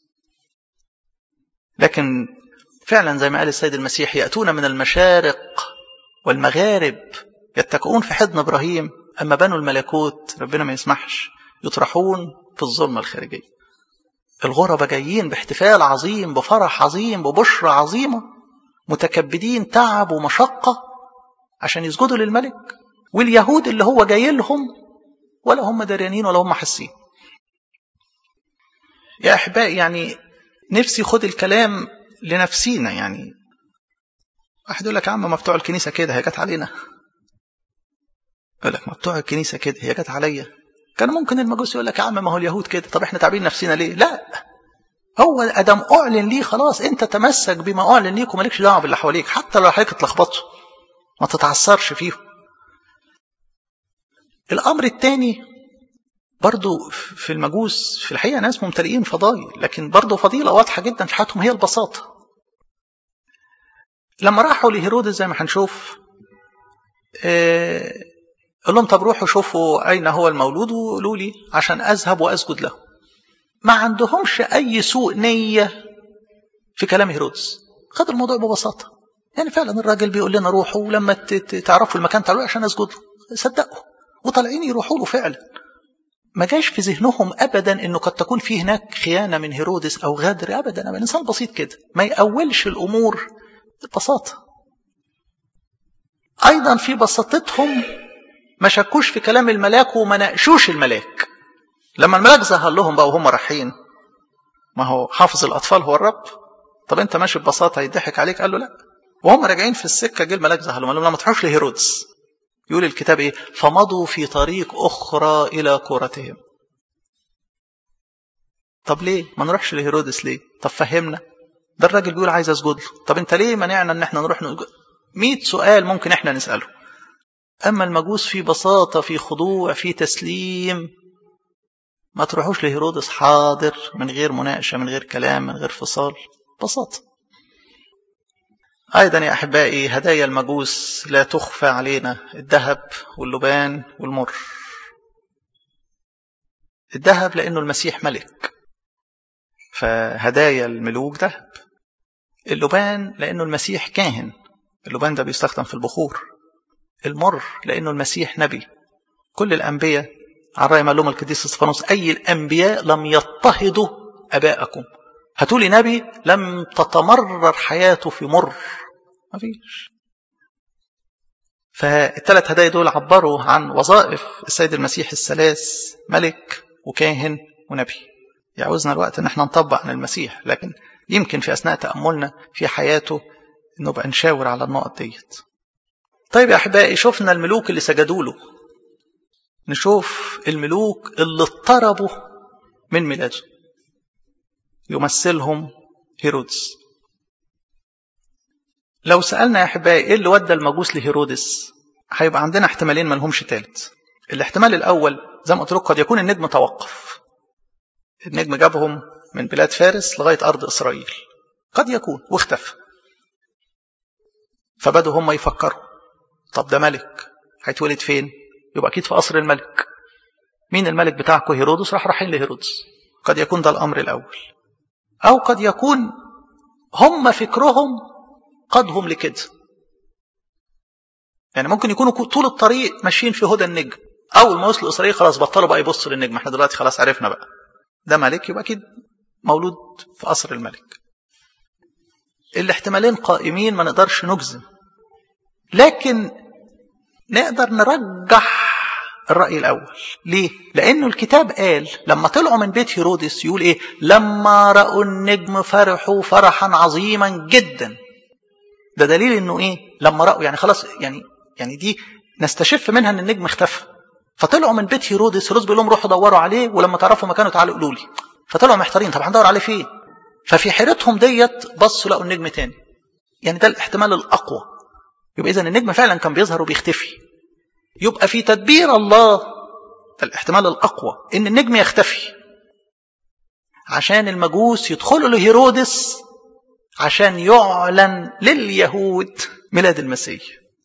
لكن فعلا زي ما قال السيد المسيح ياتون من المشارق والمغارب يتكئون في حضن ابراهيم اما بنوا الملكوت ربنا ما يسمحش يطرحون في الظلمه الخارجيه الغرباء جايين باحتفال عظيم بفرح عظيم ببشرى عظيمه متكبدين تعب ومشقه عشان يسجدوا للملك واليهود اللي هو جاي لهم ولا هم دريانين ولا هم حاسين يا احبائي يعني نفسي خد الكلام لنفسينا يعني واحد يقول لك يا عم ما بتوع الكنيسه كده هي جت علينا يقول لك ما بتوع الكنيسه كده هي جت عليا كان ممكن المجوس يقول لك يا عم ما هو اليهود كده طب احنا تعبين نفسنا ليه لا هو ادم اعلن ليه خلاص انت تمسك بما اعلن ليك ومالكش دعوه باللي حواليك حتى لو حضرتك اتلخبطوا ما تتعثرش فيهم الامر الثاني برضو في المجوس في الحقيقه ناس ممتلئين فضائل لكن برضو فضيله واضحه جدا في حياتهم هي البساطه لما راحوا لهيرودس زي ما هنشوف اه قال لهم طب روحوا شوفوا أين هو المولود وقولوا لي عشان أذهب وأسجد له ما عندهمش أي سوء نية في كلام هيرودس خد الموضوع ببساطة يعني فعلا الراجل بيقول لنا روحوا ولما تعرفوا المكان تعالوا عشان أسجد له صدقوا وطالعين يروحوا له فعلا ما جاش في ذهنهم ابدا انه قد تكون في هناك خيانه من هيرودس او غدر ابدا ابدا انسان بسيط كده ما يأولش الامور ببساطه ايضا في بساطتهم ما شكوش في كلام الملاك وما ناقشوش الملاك لما الملاك ظهر لهم بقى وهم رايحين ما هو حافظ الاطفال هو الرب طب انت ماشي ببساطه يضحك عليك قال له لا وهم راجعين في السكه جه الملاك ظهر لهم قال لهم ما تروحوش لهيرودس يقول الكتاب ايه فمضوا في طريق اخرى الى كورتهم طب ليه ما نروحش لهيرودس ليه طب فهمنا ده الراجل بيقول عايز اسجد له طب انت ليه منعنا ان احنا نروح نسجد 100 سؤال ممكن احنا نساله اما المجوس في بساطه في خضوع في تسليم ما تروحوش لهيرودس حاضر من غير مناقشه من غير كلام من غير فصال بساطه أيضا يا أحبائي هدايا المجوس لا تخفى علينا الذهب واللبان والمر الذهب لأنه المسيح ملك فهدايا الملوك ذهب اللبان لأنه المسيح كاهن اللبان ده بيستخدم في البخور المر لأنه المسيح نبي كل الأنبياء على رأي معلوم القديس اسطفانوس أي الأنبياء لم يضطهدوا أباءكم هاتولي نبي لم تتمرر حياته في مر ما فيش فالثلاث هدايا دول عبروا عن وظائف السيد المسيح الثلاث ملك وكاهن ونبي يعوزنا الوقت ان احنا نطبق عن المسيح لكن يمكن في اثناء تاملنا في حياته نبقى نشاور على النقط ديت طيب يا احبائي شفنا الملوك اللي سجدوا له نشوف الملوك اللي اضطربوا من ميلاده يمثلهم هيرودس لو سألنا يا أحبائي إيه اللي ودى المجوس لهيرودس هيبقى عندنا احتمالين ما لهمش تالت الاحتمال الأول زي ما قلت لكم قد يكون النجم توقف النجم جابهم من بلاد فارس لغاية أرض إسرائيل قد يكون واختفى فبدوا هم يفكروا طب ده ملك هيتولد فين يبقى أكيد في قصر الملك مين الملك بتاعكم هيرودس راح رايحين لهيرودس قد يكون ده الأمر الأول أو قد يكون هم فكرهم قادهم لكده يعني ممكن يكونوا طول الطريق ماشيين في هدى النجم اول ما وصلوا اسرائيل خلاص بطلوا بقى يبصوا للنجم احنا دلوقتي خلاص عرفنا بقى ده ملك يبقى اكيد مولود في قصر الملك الاحتمالين قائمين ما نقدرش نجزم لكن نقدر نرجح الرأي الأول ليه؟ لأنه الكتاب قال لما طلعوا من بيت هيرودس يقول إيه؟ لما رأوا النجم فرحوا فرحا عظيما جدا ده دليل انه ايه لما راوا يعني خلاص يعني يعني دي نستشف منها ان النجم اختفى فطلعوا من بيت هيرودس هيرودس بيقول لهم روحوا دوروا عليه ولما تعرفوا مكانه تعالوا قولوا لي فطلعوا محتارين طب هندور عليه فين ففي حيرتهم ديت بصوا لقوا النجم تاني يعني ده الاحتمال الاقوى يبقى اذا النجم فعلا كان بيظهر وبيختفي يبقى في تدبير الله ده الاحتمال الاقوى ان النجم يختفي عشان المجوس يدخلوا لهيرودس عشان يعلن لليهود ميلاد المسيح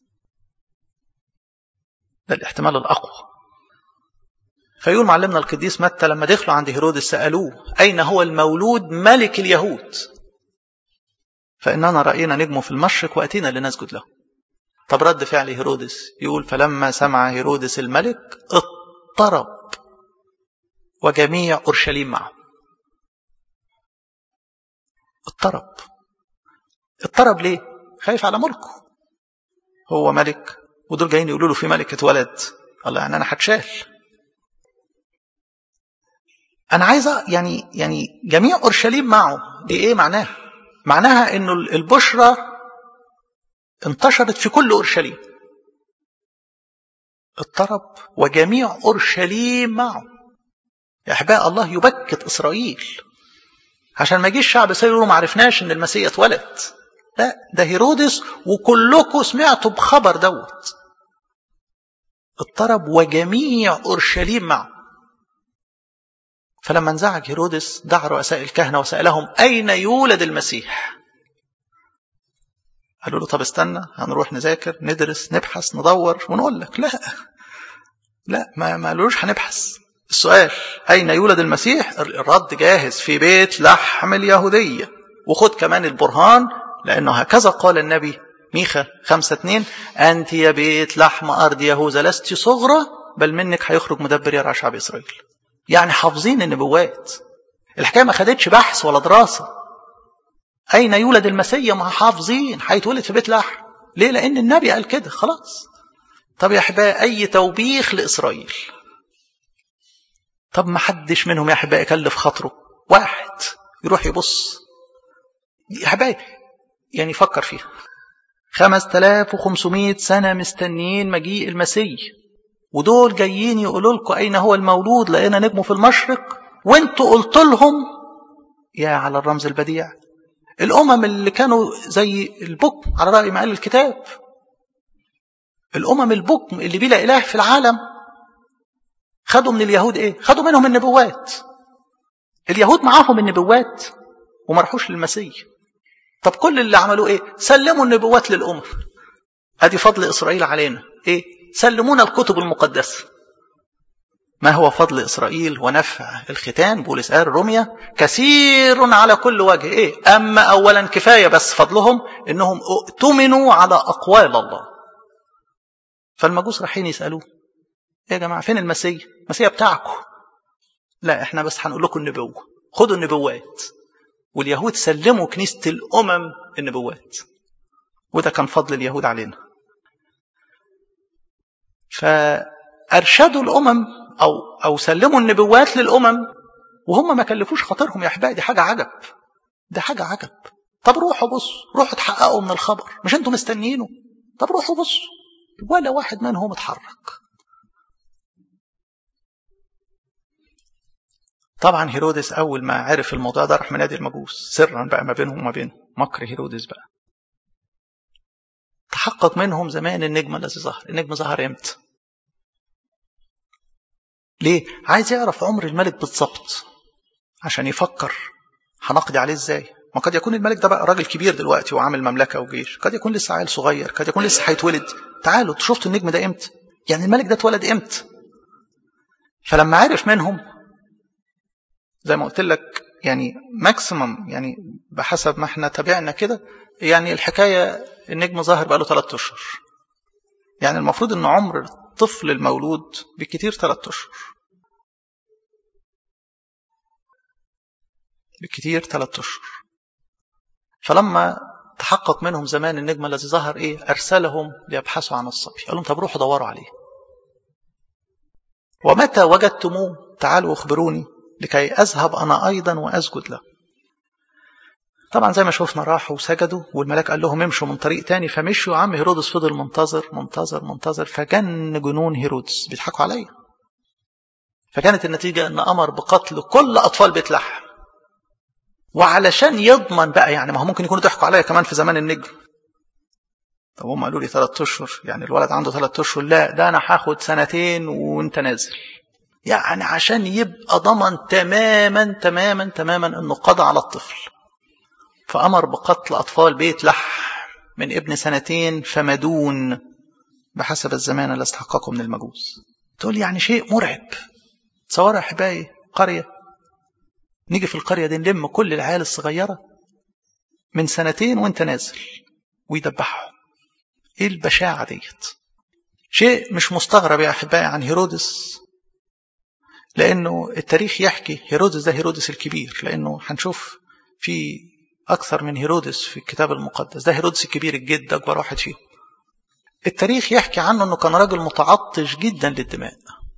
ده الاحتمال الأقوى فيقول معلمنا القديس متى لما دخلوا عند هيرودس سألوه أين هو المولود ملك اليهود فإننا رأينا نجمه في المشرق وأتينا لنسجد له طب رد فعل هيرودس يقول فلما سمع هيرودس الملك اضطرب وجميع أورشليم معه اضطرب اضطرب ليه خايف على ملكه هو ملك ودول جايين يقولوا له في ملك اتولد الله يعني انا هتشال انا عايز يعني يعني جميع اورشليم معه دي ايه معناها معناها انه البشرى انتشرت في كل اورشليم اضطرب وجميع اورشليم معه يا احباء الله يبكت اسرائيل عشان ما يجيش شعب اسرائيل يقولوا ما عرفناش ان المسيح اتولد لا ده هيرودس وكلكم سمعتوا بخبر دوت اضطرب وجميع اورشليم معه فلما انزعج هيرودس دعا رؤساء الكهنه وسالهم اين يولد المسيح قالوا له طب استنى هنروح نذاكر ندرس نبحث ندور ونقول لك لا لا ما ما قالوش هنبحث السؤال أين يولد المسيح الرد جاهز في بيت لحم اليهودية وخد كمان البرهان لأنه هكذا قال النبي ميخا خمسة اتنين أنت يا بيت لحم أرض يهوذا لست صغرى بل منك هيخرج مدبر يرعى شعب إسرائيل يعني حافظين النبوات الحكايه ما خدتش بحث ولا دراسه اين يولد المسيح ما حافظين هيتولد في بيت لحم ليه لان النبي قال كده خلاص طب يا احبائي اي توبيخ لاسرائيل طب ما حدش منهم يا احبائي كلف خاطره واحد يروح يبص يا احبائي يعني فكر فيها 5500 سنة مستنيين مجيء المسيح ودول جايين يقولوا لكم أين هو المولود لقينا نجمه في المشرق وانتوا قلت لهم يا على الرمز البديع الأمم اللي كانوا زي البكم على رأي ما قال الكتاب الأمم البكم اللي بلا إله في العالم خدوا من اليهود إيه؟ خدوا منهم النبوات اليهود معاهم النبوات وما راحوش للمسيح طب كل اللي عملوه ايه سلموا النبوات للأمم ادي فضل إسرائيل علينا ايه سلمونا الكتب المقدسة ما هو فضل إسرائيل ونفع الختان بولس قال روميا كثير على كل وجه إيه أما أولا كفاية بس فضلهم إنهم اؤتمنوا على أقوال الله فالمجوس رايحين يسألوه إيه يا جماعة فين المسيح المسيح بتاعكم لا إحنا بس هنقول لكم النبوة خدوا النبوات واليهود سلموا كنيسة الأمم النبوات وده كان فضل اليهود علينا فأرشدوا الأمم أو, أو سلموا النبوات للأمم وهم ما كلفوش خاطرهم يا أحبائي دي حاجة عجب دي حاجة عجب طب روحوا بصوا روحوا تحققوا من الخبر مش انتوا مستنيينه طب روحوا بصوا ولا واحد منهم اتحرك طبعا هيرودس أول ما عرف الموضوع ده راح منادي المجوس سرا بقى ما بينهم وما بينه مكر هيرودس بقى تحقق منهم زمان النجم الذي ظهر النجم ظهر امتى ليه عايز يعرف عمر الملك بالظبط عشان يفكر هنقضي عليه ازاي ما قد يكون الملك ده بقى راجل كبير دلوقتي وعامل مملكة وجيش قد يكون لسه عيل صغير قد يكون لسه هيتولد تعالوا شفتوا النجم ده امتى يعني الملك ده اتولد امتى فلما عرف منهم زي ما قلت لك يعني ماكسيمم يعني بحسب ما احنا تابعنا كده يعني الحكاية النجم ظاهر بقاله ثلاثة أشهر يعني المفروض ان عمر الطفل المولود بالكتير ثلاثة أشهر بالكتير ثلاثة أشهر فلما تحقق منهم زمان النجم الذي ظهر ايه ارسلهم ليبحثوا عن الصبي قال لهم طب روحوا دوروا عليه ومتى وجدتموه تعالوا اخبروني لكي أذهب أنا أيضا وأسجد له طبعا زي ما شفنا راحوا وسجدوا والملاك قال لهم امشوا من طريق تاني فمشوا عم هيرودس فضل منتظر منتظر منتظر فجن جنون هيرودس بيضحكوا عليا فكانت النتيجة أن أمر بقتل كل أطفال بيت لحم وعلشان يضمن بقى يعني ما هو ممكن يكونوا ضحكوا عليا كمان في زمان النجم طب هم قالوا لي ثلاث أشهر يعني الولد عنده ثلاث أشهر لا ده أنا هاخد سنتين وأنت نازل يعني عشان يبقى ضمن تماما تماما تماما انه قضى على الطفل فامر بقتل اطفال بيت لحم من ابن سنتين فمدون بحسب الزمان اللي استحققه من المجوس تقول يعني شيء مرعب تصور يا احبائي قريه نيجي في القريه دي نلم كل العيال الصغيره من سنتين وانت نازل ويدبحهم ايه البشاعه ديت شيء مش مستغرب يا احبائي عن هيرودس لأنه التاريخ يحكي هيرودس ده هيرودس الكبير لأنه هنشوف في أكثر من هيرودس في الكتاب المقدس ده هيرودس الكبير الجد أكبر واحد فيهم التاريخ يحكي عنه أنه كان راجل متعطش جدا للدماء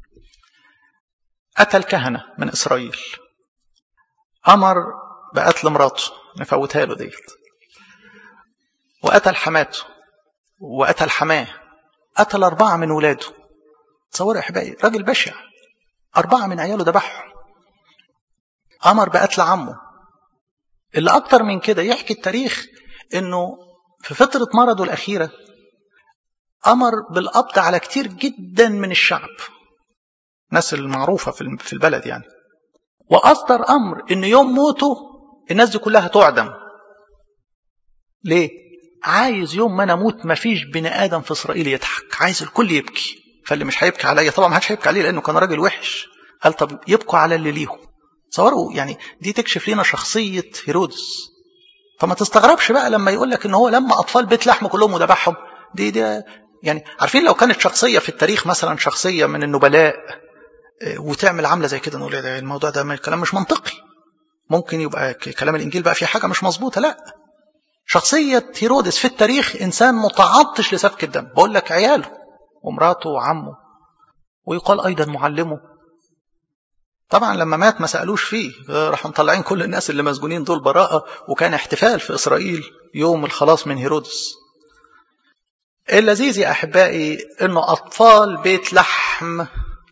قتل كهنة من إسرائيل أمر بقتل مراته نفوتها له ديت وقتل حماته وقتل حماه قتل أربعة من ولاده تصوروا يا أحبائي راجل بشع أربعة من عياله ذبحهم أمر بقتل عمه اللي أكتر من كده يحكي التاريخ إنه في فترة مرضه الأخيرة أمر بالقبض على كتير جدا من الشعب الناس المعروفة في البلد يعني وأصدر أمر إن يوم موته الناس دي كلها تعدم ليه؟ عايز يوم ما أنا أموت مفيش بني آدم في إسرائيل يضحك عايز الكل يبكي فاللي مش هيبكي عليا طبعا ما حدش هيبكي عليه لانه كان راجل وحش قال طب يبكوا على اللي ليهم تصوروا يعني دي تكشف لنا شخصيه هيرودس فما تستغربش بقى لما يقول لك ان هو لما اطفال بيت لحم كلهم وذبحهم دي دي يعني عارفين لو كانت شخصيه في التاريخ مثلا شخصيه من النبلاء وتعمل عامله زي كده نقول الموضوع ده كلام مش منطقي ممكن يبقى كلام الانجيل بقى فيه حاجه مش مظبوطه لا شخصيه هيرودس في التاريخ انسان متعطش لسفك الدم بقول لك عياله ومراته وعمه ويقال ايضا معلمه طبعا لما مات ما سالوش فيه راحوا مطلعين كل الناس اللي مسجونين دول براءه وكان احتفال في اسرائيل يوم الخلاص من هيرودس اللذيذ يا احبائي انه اطفال بيت لحم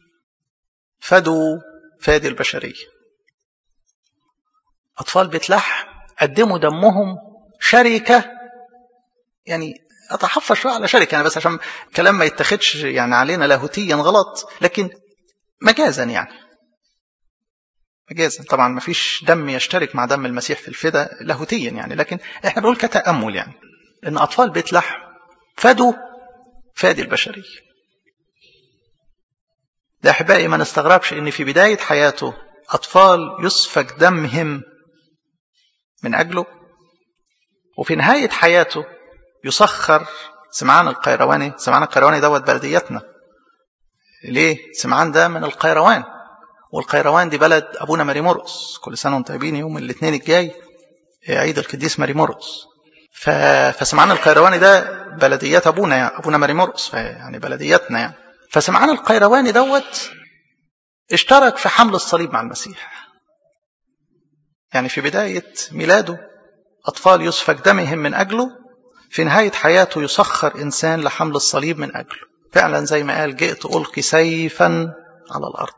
فدوا فادي البشريه اطفال بيت لحم قدموا دمهم شركه يعني اتحفظ شويه على شركه يعني بس عشان كلام ما يتخدش يعني علينا لاهوتيا غلط لكن مجازا يعني مجازا طبعا ما فيش دم يشترك مع دم المسيح في الفدا لاهوتيا يعني لكن احنا بنقول كتامل يعني ان اطفال بيت لحم فدوا فادي البشريه ده احبائي ما نستغربش ان في بدايه حياته اطفال يسفك دمهم من اجله وفي نهايه حياته يسخر سمعان القيرواني سمعان القيرواني دوت بلديتنا ليه سمعان ده من القيروان والقيروان دي بلد ابونا ماري مرقس كل سنه وانتم طيبين يوم الاثنين الجاي عيد القديس ماري مرقس ف... فسمعان القيرواني ده بلديات ابونا يعني ابونا ماري مرقس يعني بلديتنا يعني فسمعان القيرواني دوت اشترك في حمل الصليب مع المسيح يعني في بدايه ميلاده اطفال يسفك دمهم من اجله في نهايه حياته يسخر انسان لحمل الصليب من اجله فعلا زي ما قال جئت القي سيفا على الارض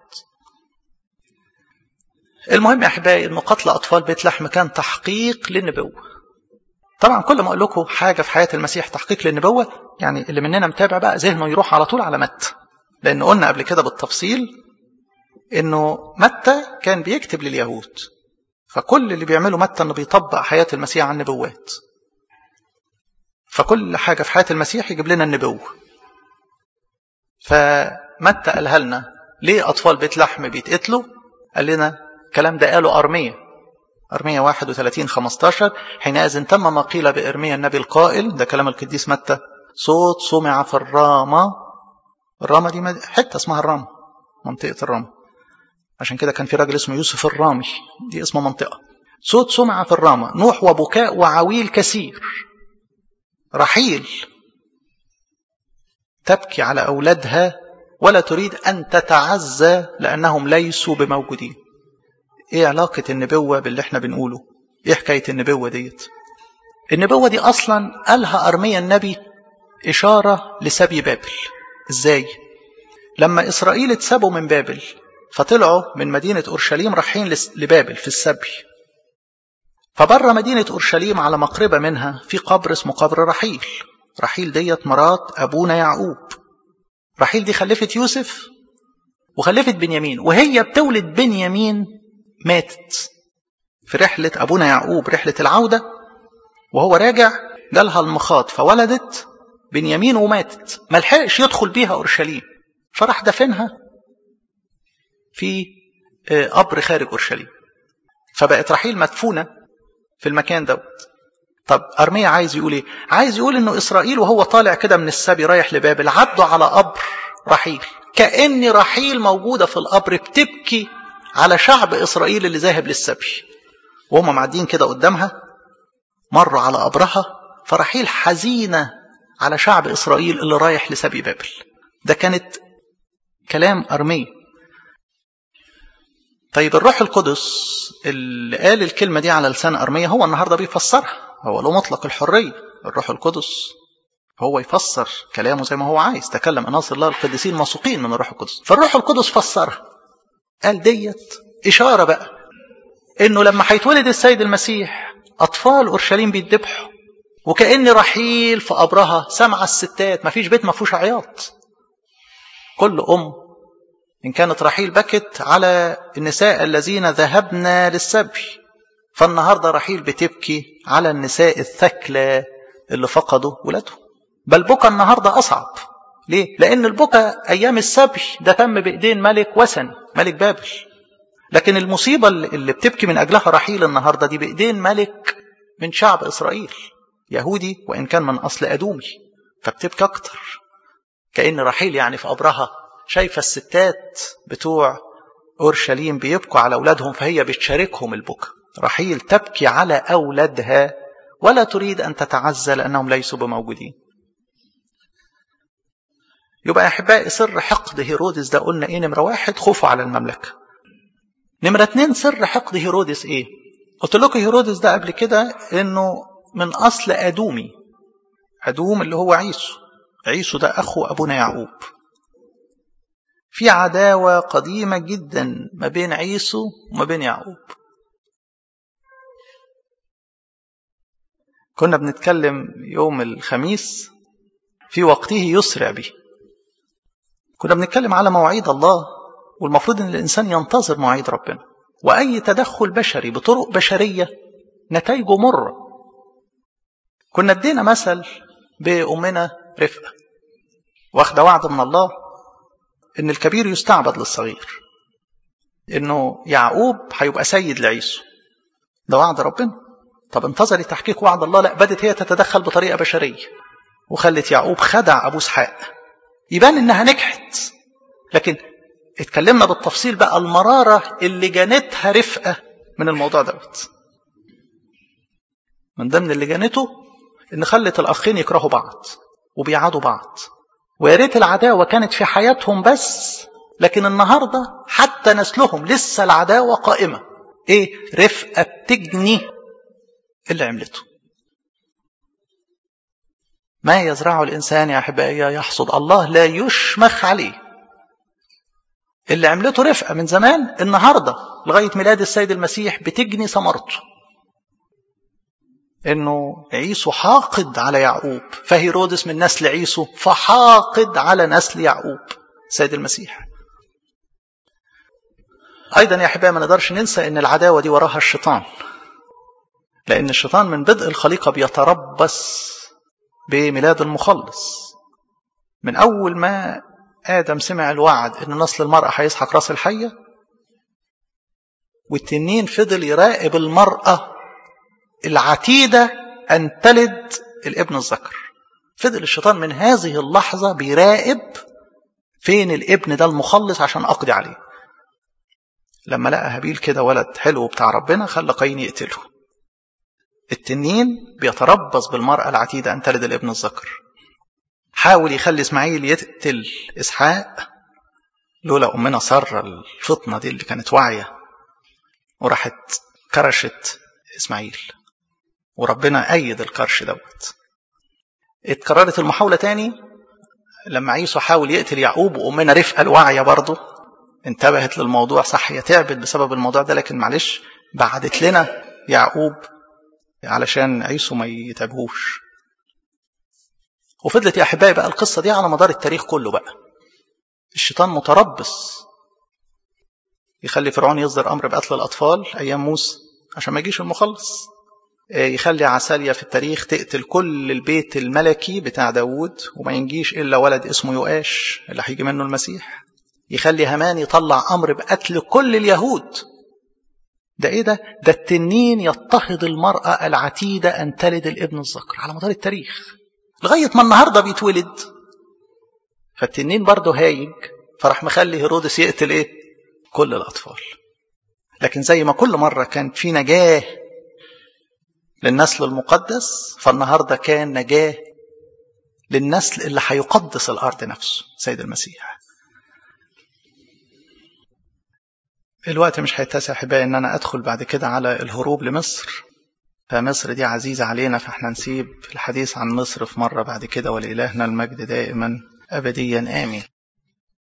المهم يا احبائي ان قتل اطفال بيت لحم كان تحقيق للنبوه طبعا كل ما اقول لكم حاجه في حياه المسيح تحقيق للنبوه يعني اللي مننا متابع بقى ذهنه يروح على طول على متى لان قلنا قبل كده بالتفصيل انه متى كان بيكتب لليهود فكل اللي بيعمله متى انه بيطبق حياه المسيح على النبوات فكل حاجه في حياه المسيح يجيب لنا النبوه فمتى قالها لنا ليه اطفال بيت لحم بيتقتلوا قال لنا الكلام ده قاله ارميه أرمية 31 15 حينئذ تم ما قيل بإرميا النبي القائل ده كلام القديس متى صوت سمع في الرامة الرامة دي حتة اسمها الرامة منطقة الرامة عشان كده كان في راجل اسمه يوسف الرامي دي اسمه منطقة صوت سمع في الرامة نوح وبكاء وعويل كثير رحيل تبكي على أولادها ولا تريد أن تتعزى لأنهم ليسوا بموجودين ايه علاقة النبوة باللي احنا بنقوله ايه حكاية النبوة ديت النبوة دي اصلا قالها ارميا النبي اشارة لسبي بابل ازاي لما اسرائيل اتسابوا من بابل فطلعوا من مدينة اورشليم رايحين لبابل في السبي فبره مدينة اورشليم على مقربة منها في قبر اسمه قبر رحيل رحيل ديت مرات ابونا يعقوب رحيل دي خلفت يوسف وخلفت بنيامين وهي بتولد بنيامين ماتت في رحلة أبونا يعقوب رحلة العودة وهو راجع جالها المخاض فولدت بنيامين وماتت ملحقش يدخل بيها أورشليم فراح دفنها في قبر خارج أورشليم فبقت رحيل مدفونة في المكان دوت طب أرميا عايز يقول إيه؟ عايز يقول إنه إسرائيل وهو طالع كده من السبي رايح لبابل عدوا على قبر رحيل كأن رحيل موجودة في القبر بتبكي على شعب إسرائيل اللي ذاهب للسبي وهم معدين كده قدامها مروا على قبرها فرحيل حزينة على شعب إسرائيل اللي رايح لسبي بابل ده كانت كلام أرمية طيب الروح القدس اللي قال الكلمة دي على لسان أرمية هو النهاردة بيفسرها هو له مطلق الحرية الروح القدس هو يفسر كلامه زي ما هو عايز تكلم أناصر الله القديسين موثوقين من الروح القدس فالروح القدس فسرها قال ديت إشارة بقى إنه لما هيتولد السيد المسيح أطفال أورشليم بيتذبحوا وكأن رحيل في قبرها سمع الستات ما فيش بيت ما فيهوش عياط كل أم إن كانت رحيل بكت على النساء الذين ذهبنا للسبي فالنهاردة رحيل بتبكي على النساء الثكلى اللي فقدوا ولادهم بل بكى النهاردة أصعب ليه؟ لأن البكا أيام السبي ده تم بإيدين ملك وثني ملك بابل لكن المصيبة اللي بتبكي من أجلها رحيل النهاردة دي بإيدين ملك من شعب إسرائيل يهودي وإن كان من أصل أدومي فبتبكي أكتر كأن رحيل يعني في قبرها شايفة الستات بتوع أورشليم بيبكوا على أولادهم فهي بتشاركهم البكاء رحيل تبكي على أولادها ولا تريد أن تتعزى لأنهم ليسوا بموجودين يبقى يا أحبائي سر حقد هيرودس ده قلنا إيه نمرة واحد خوفه على المملكة نمرة اتنين سر حقد هيرودس إيه قلت لكم هيرودس ده قبل كده إنه من أصل أدومي أدوم اللي هو عيسو عيسو ده أخو أبونا يعقوب في عداوة قديمة جدا ما بين عيسو وما بين يعقوب كنا بنتكلم يوم الخميس في وقته يسرع به كنا بنتكلم على مواعيد الله والمفروض ان الانسان ينتظر مواعيد ربنا واي تدخل بشري بطرق بشريه نتائجه مره كنا ادينا مثل بامنا رفقه واخده وعد من الله ان الكبير يستعبد للصغير انه يعقوب هيبقى سيد لعيسو ده وعد ربنا طب انتظري تحقيق وعد الله لا بدت هي تتدخل بطريقه بشريه وخلت يعقوب خدع ابو اسحاق يبان انها نجحت لكن اتكلمنا بالتفصيل بقى المراره اللي جانتها رفقه من الموضوع دوت من ضمن اللي جانته ان خلت الاخين يكرهوا بعض وبيعادوا بعض ويا ريت العداوه كانت في حياتهم بس لكن النهارده حتى نسلهم لسه العداوه قائمه ايه رفقه بتجني اللي عملته ما يزرعه الإنسان يا أحبائي يحصد الله لا يشمخ عليه اللي عملته رفقة من زمان النهاردة لغاية ميلاد السيد المسيح بتجني ثمرته انه عيسو حاقد على يعقوب فهيرودس من نسل عيسو فحاقد على نسل يعقوب سيد المسيح ايضا يا احبائي ما نقدرش ننسى ان العداوه دي وراها الشيطان لان الشيطان من بدء الخليقه بيتربص بميلاد المخلص من أول ما آدم سمع الوعد إن نسل المرأة هيسحق راس الحية والتنين فضل يراقب المرأة العتيدة أن تلد الابن الذكر فضل الشيطان من هذه اللحظة بيراقب فين الابن ده المخلص عشان أقضي عليه لما لقى هابيل كده ولد حلو بتاع ربنا خلى قايين يقتله التنين بيتربص بالمرأة العتيدة أن تلد الابن الذكر حاول يخلي إسماعيل يقتل إسحاق لولا أمنا سارة الفطنة دي اللي كانت واعية وراحت كرشت إسماعيل وربنا أيد الكرش دوت اتكررت المحاولة تاني لما عيسو حاول يقتل يعقوب وأمنا رفقة الواعية برضه انتبهت للموضوع صح هي تعبت بسبب الموضوع ده لكن معلش بعدت لنا يعقوب علشان عيسو ما يتعبهوش وفضلت يا احبائي بقى القصه دي على مدار التاريخ كله بقى الشيطان متربص يخلي فرعون يصدر امر بقتل الاطفال ايام موسى عشان ما يجيش المخلص يخلي عساليا في التاريخ تقتل كل البيت الملكي بتاع داوود وما ينجيش الا ولد اسمه يؤاش اللي هيجي منه المسيح يخلي هامان يطلع امر بقتل كل اليهود ده ايه ده؟ ده التنين يضطهد المرأة العتيدة أن تلد الابن الذكر على مدار التاريخ لغاية ما النهاردة بيتولد فالتنين برضه هايج فراح مخلي هيرودس يقتل ايه؟ كل الأطفال لكن زي ما كل مرة كانت في نجاة للنسل المقدس فالنهاردة كان نجاة للنسل اللي هيقدس الأرض نفسه سيد المسيح الوقت مش هيتسع احبائي ان انا ادخل بعد كده على الهروب لمصر فمصر دي عزيزة علينا فاحنا نسيب الحديث عن مصر في مرة بعد كده ولإلهنا المجد دائما أبديا آمين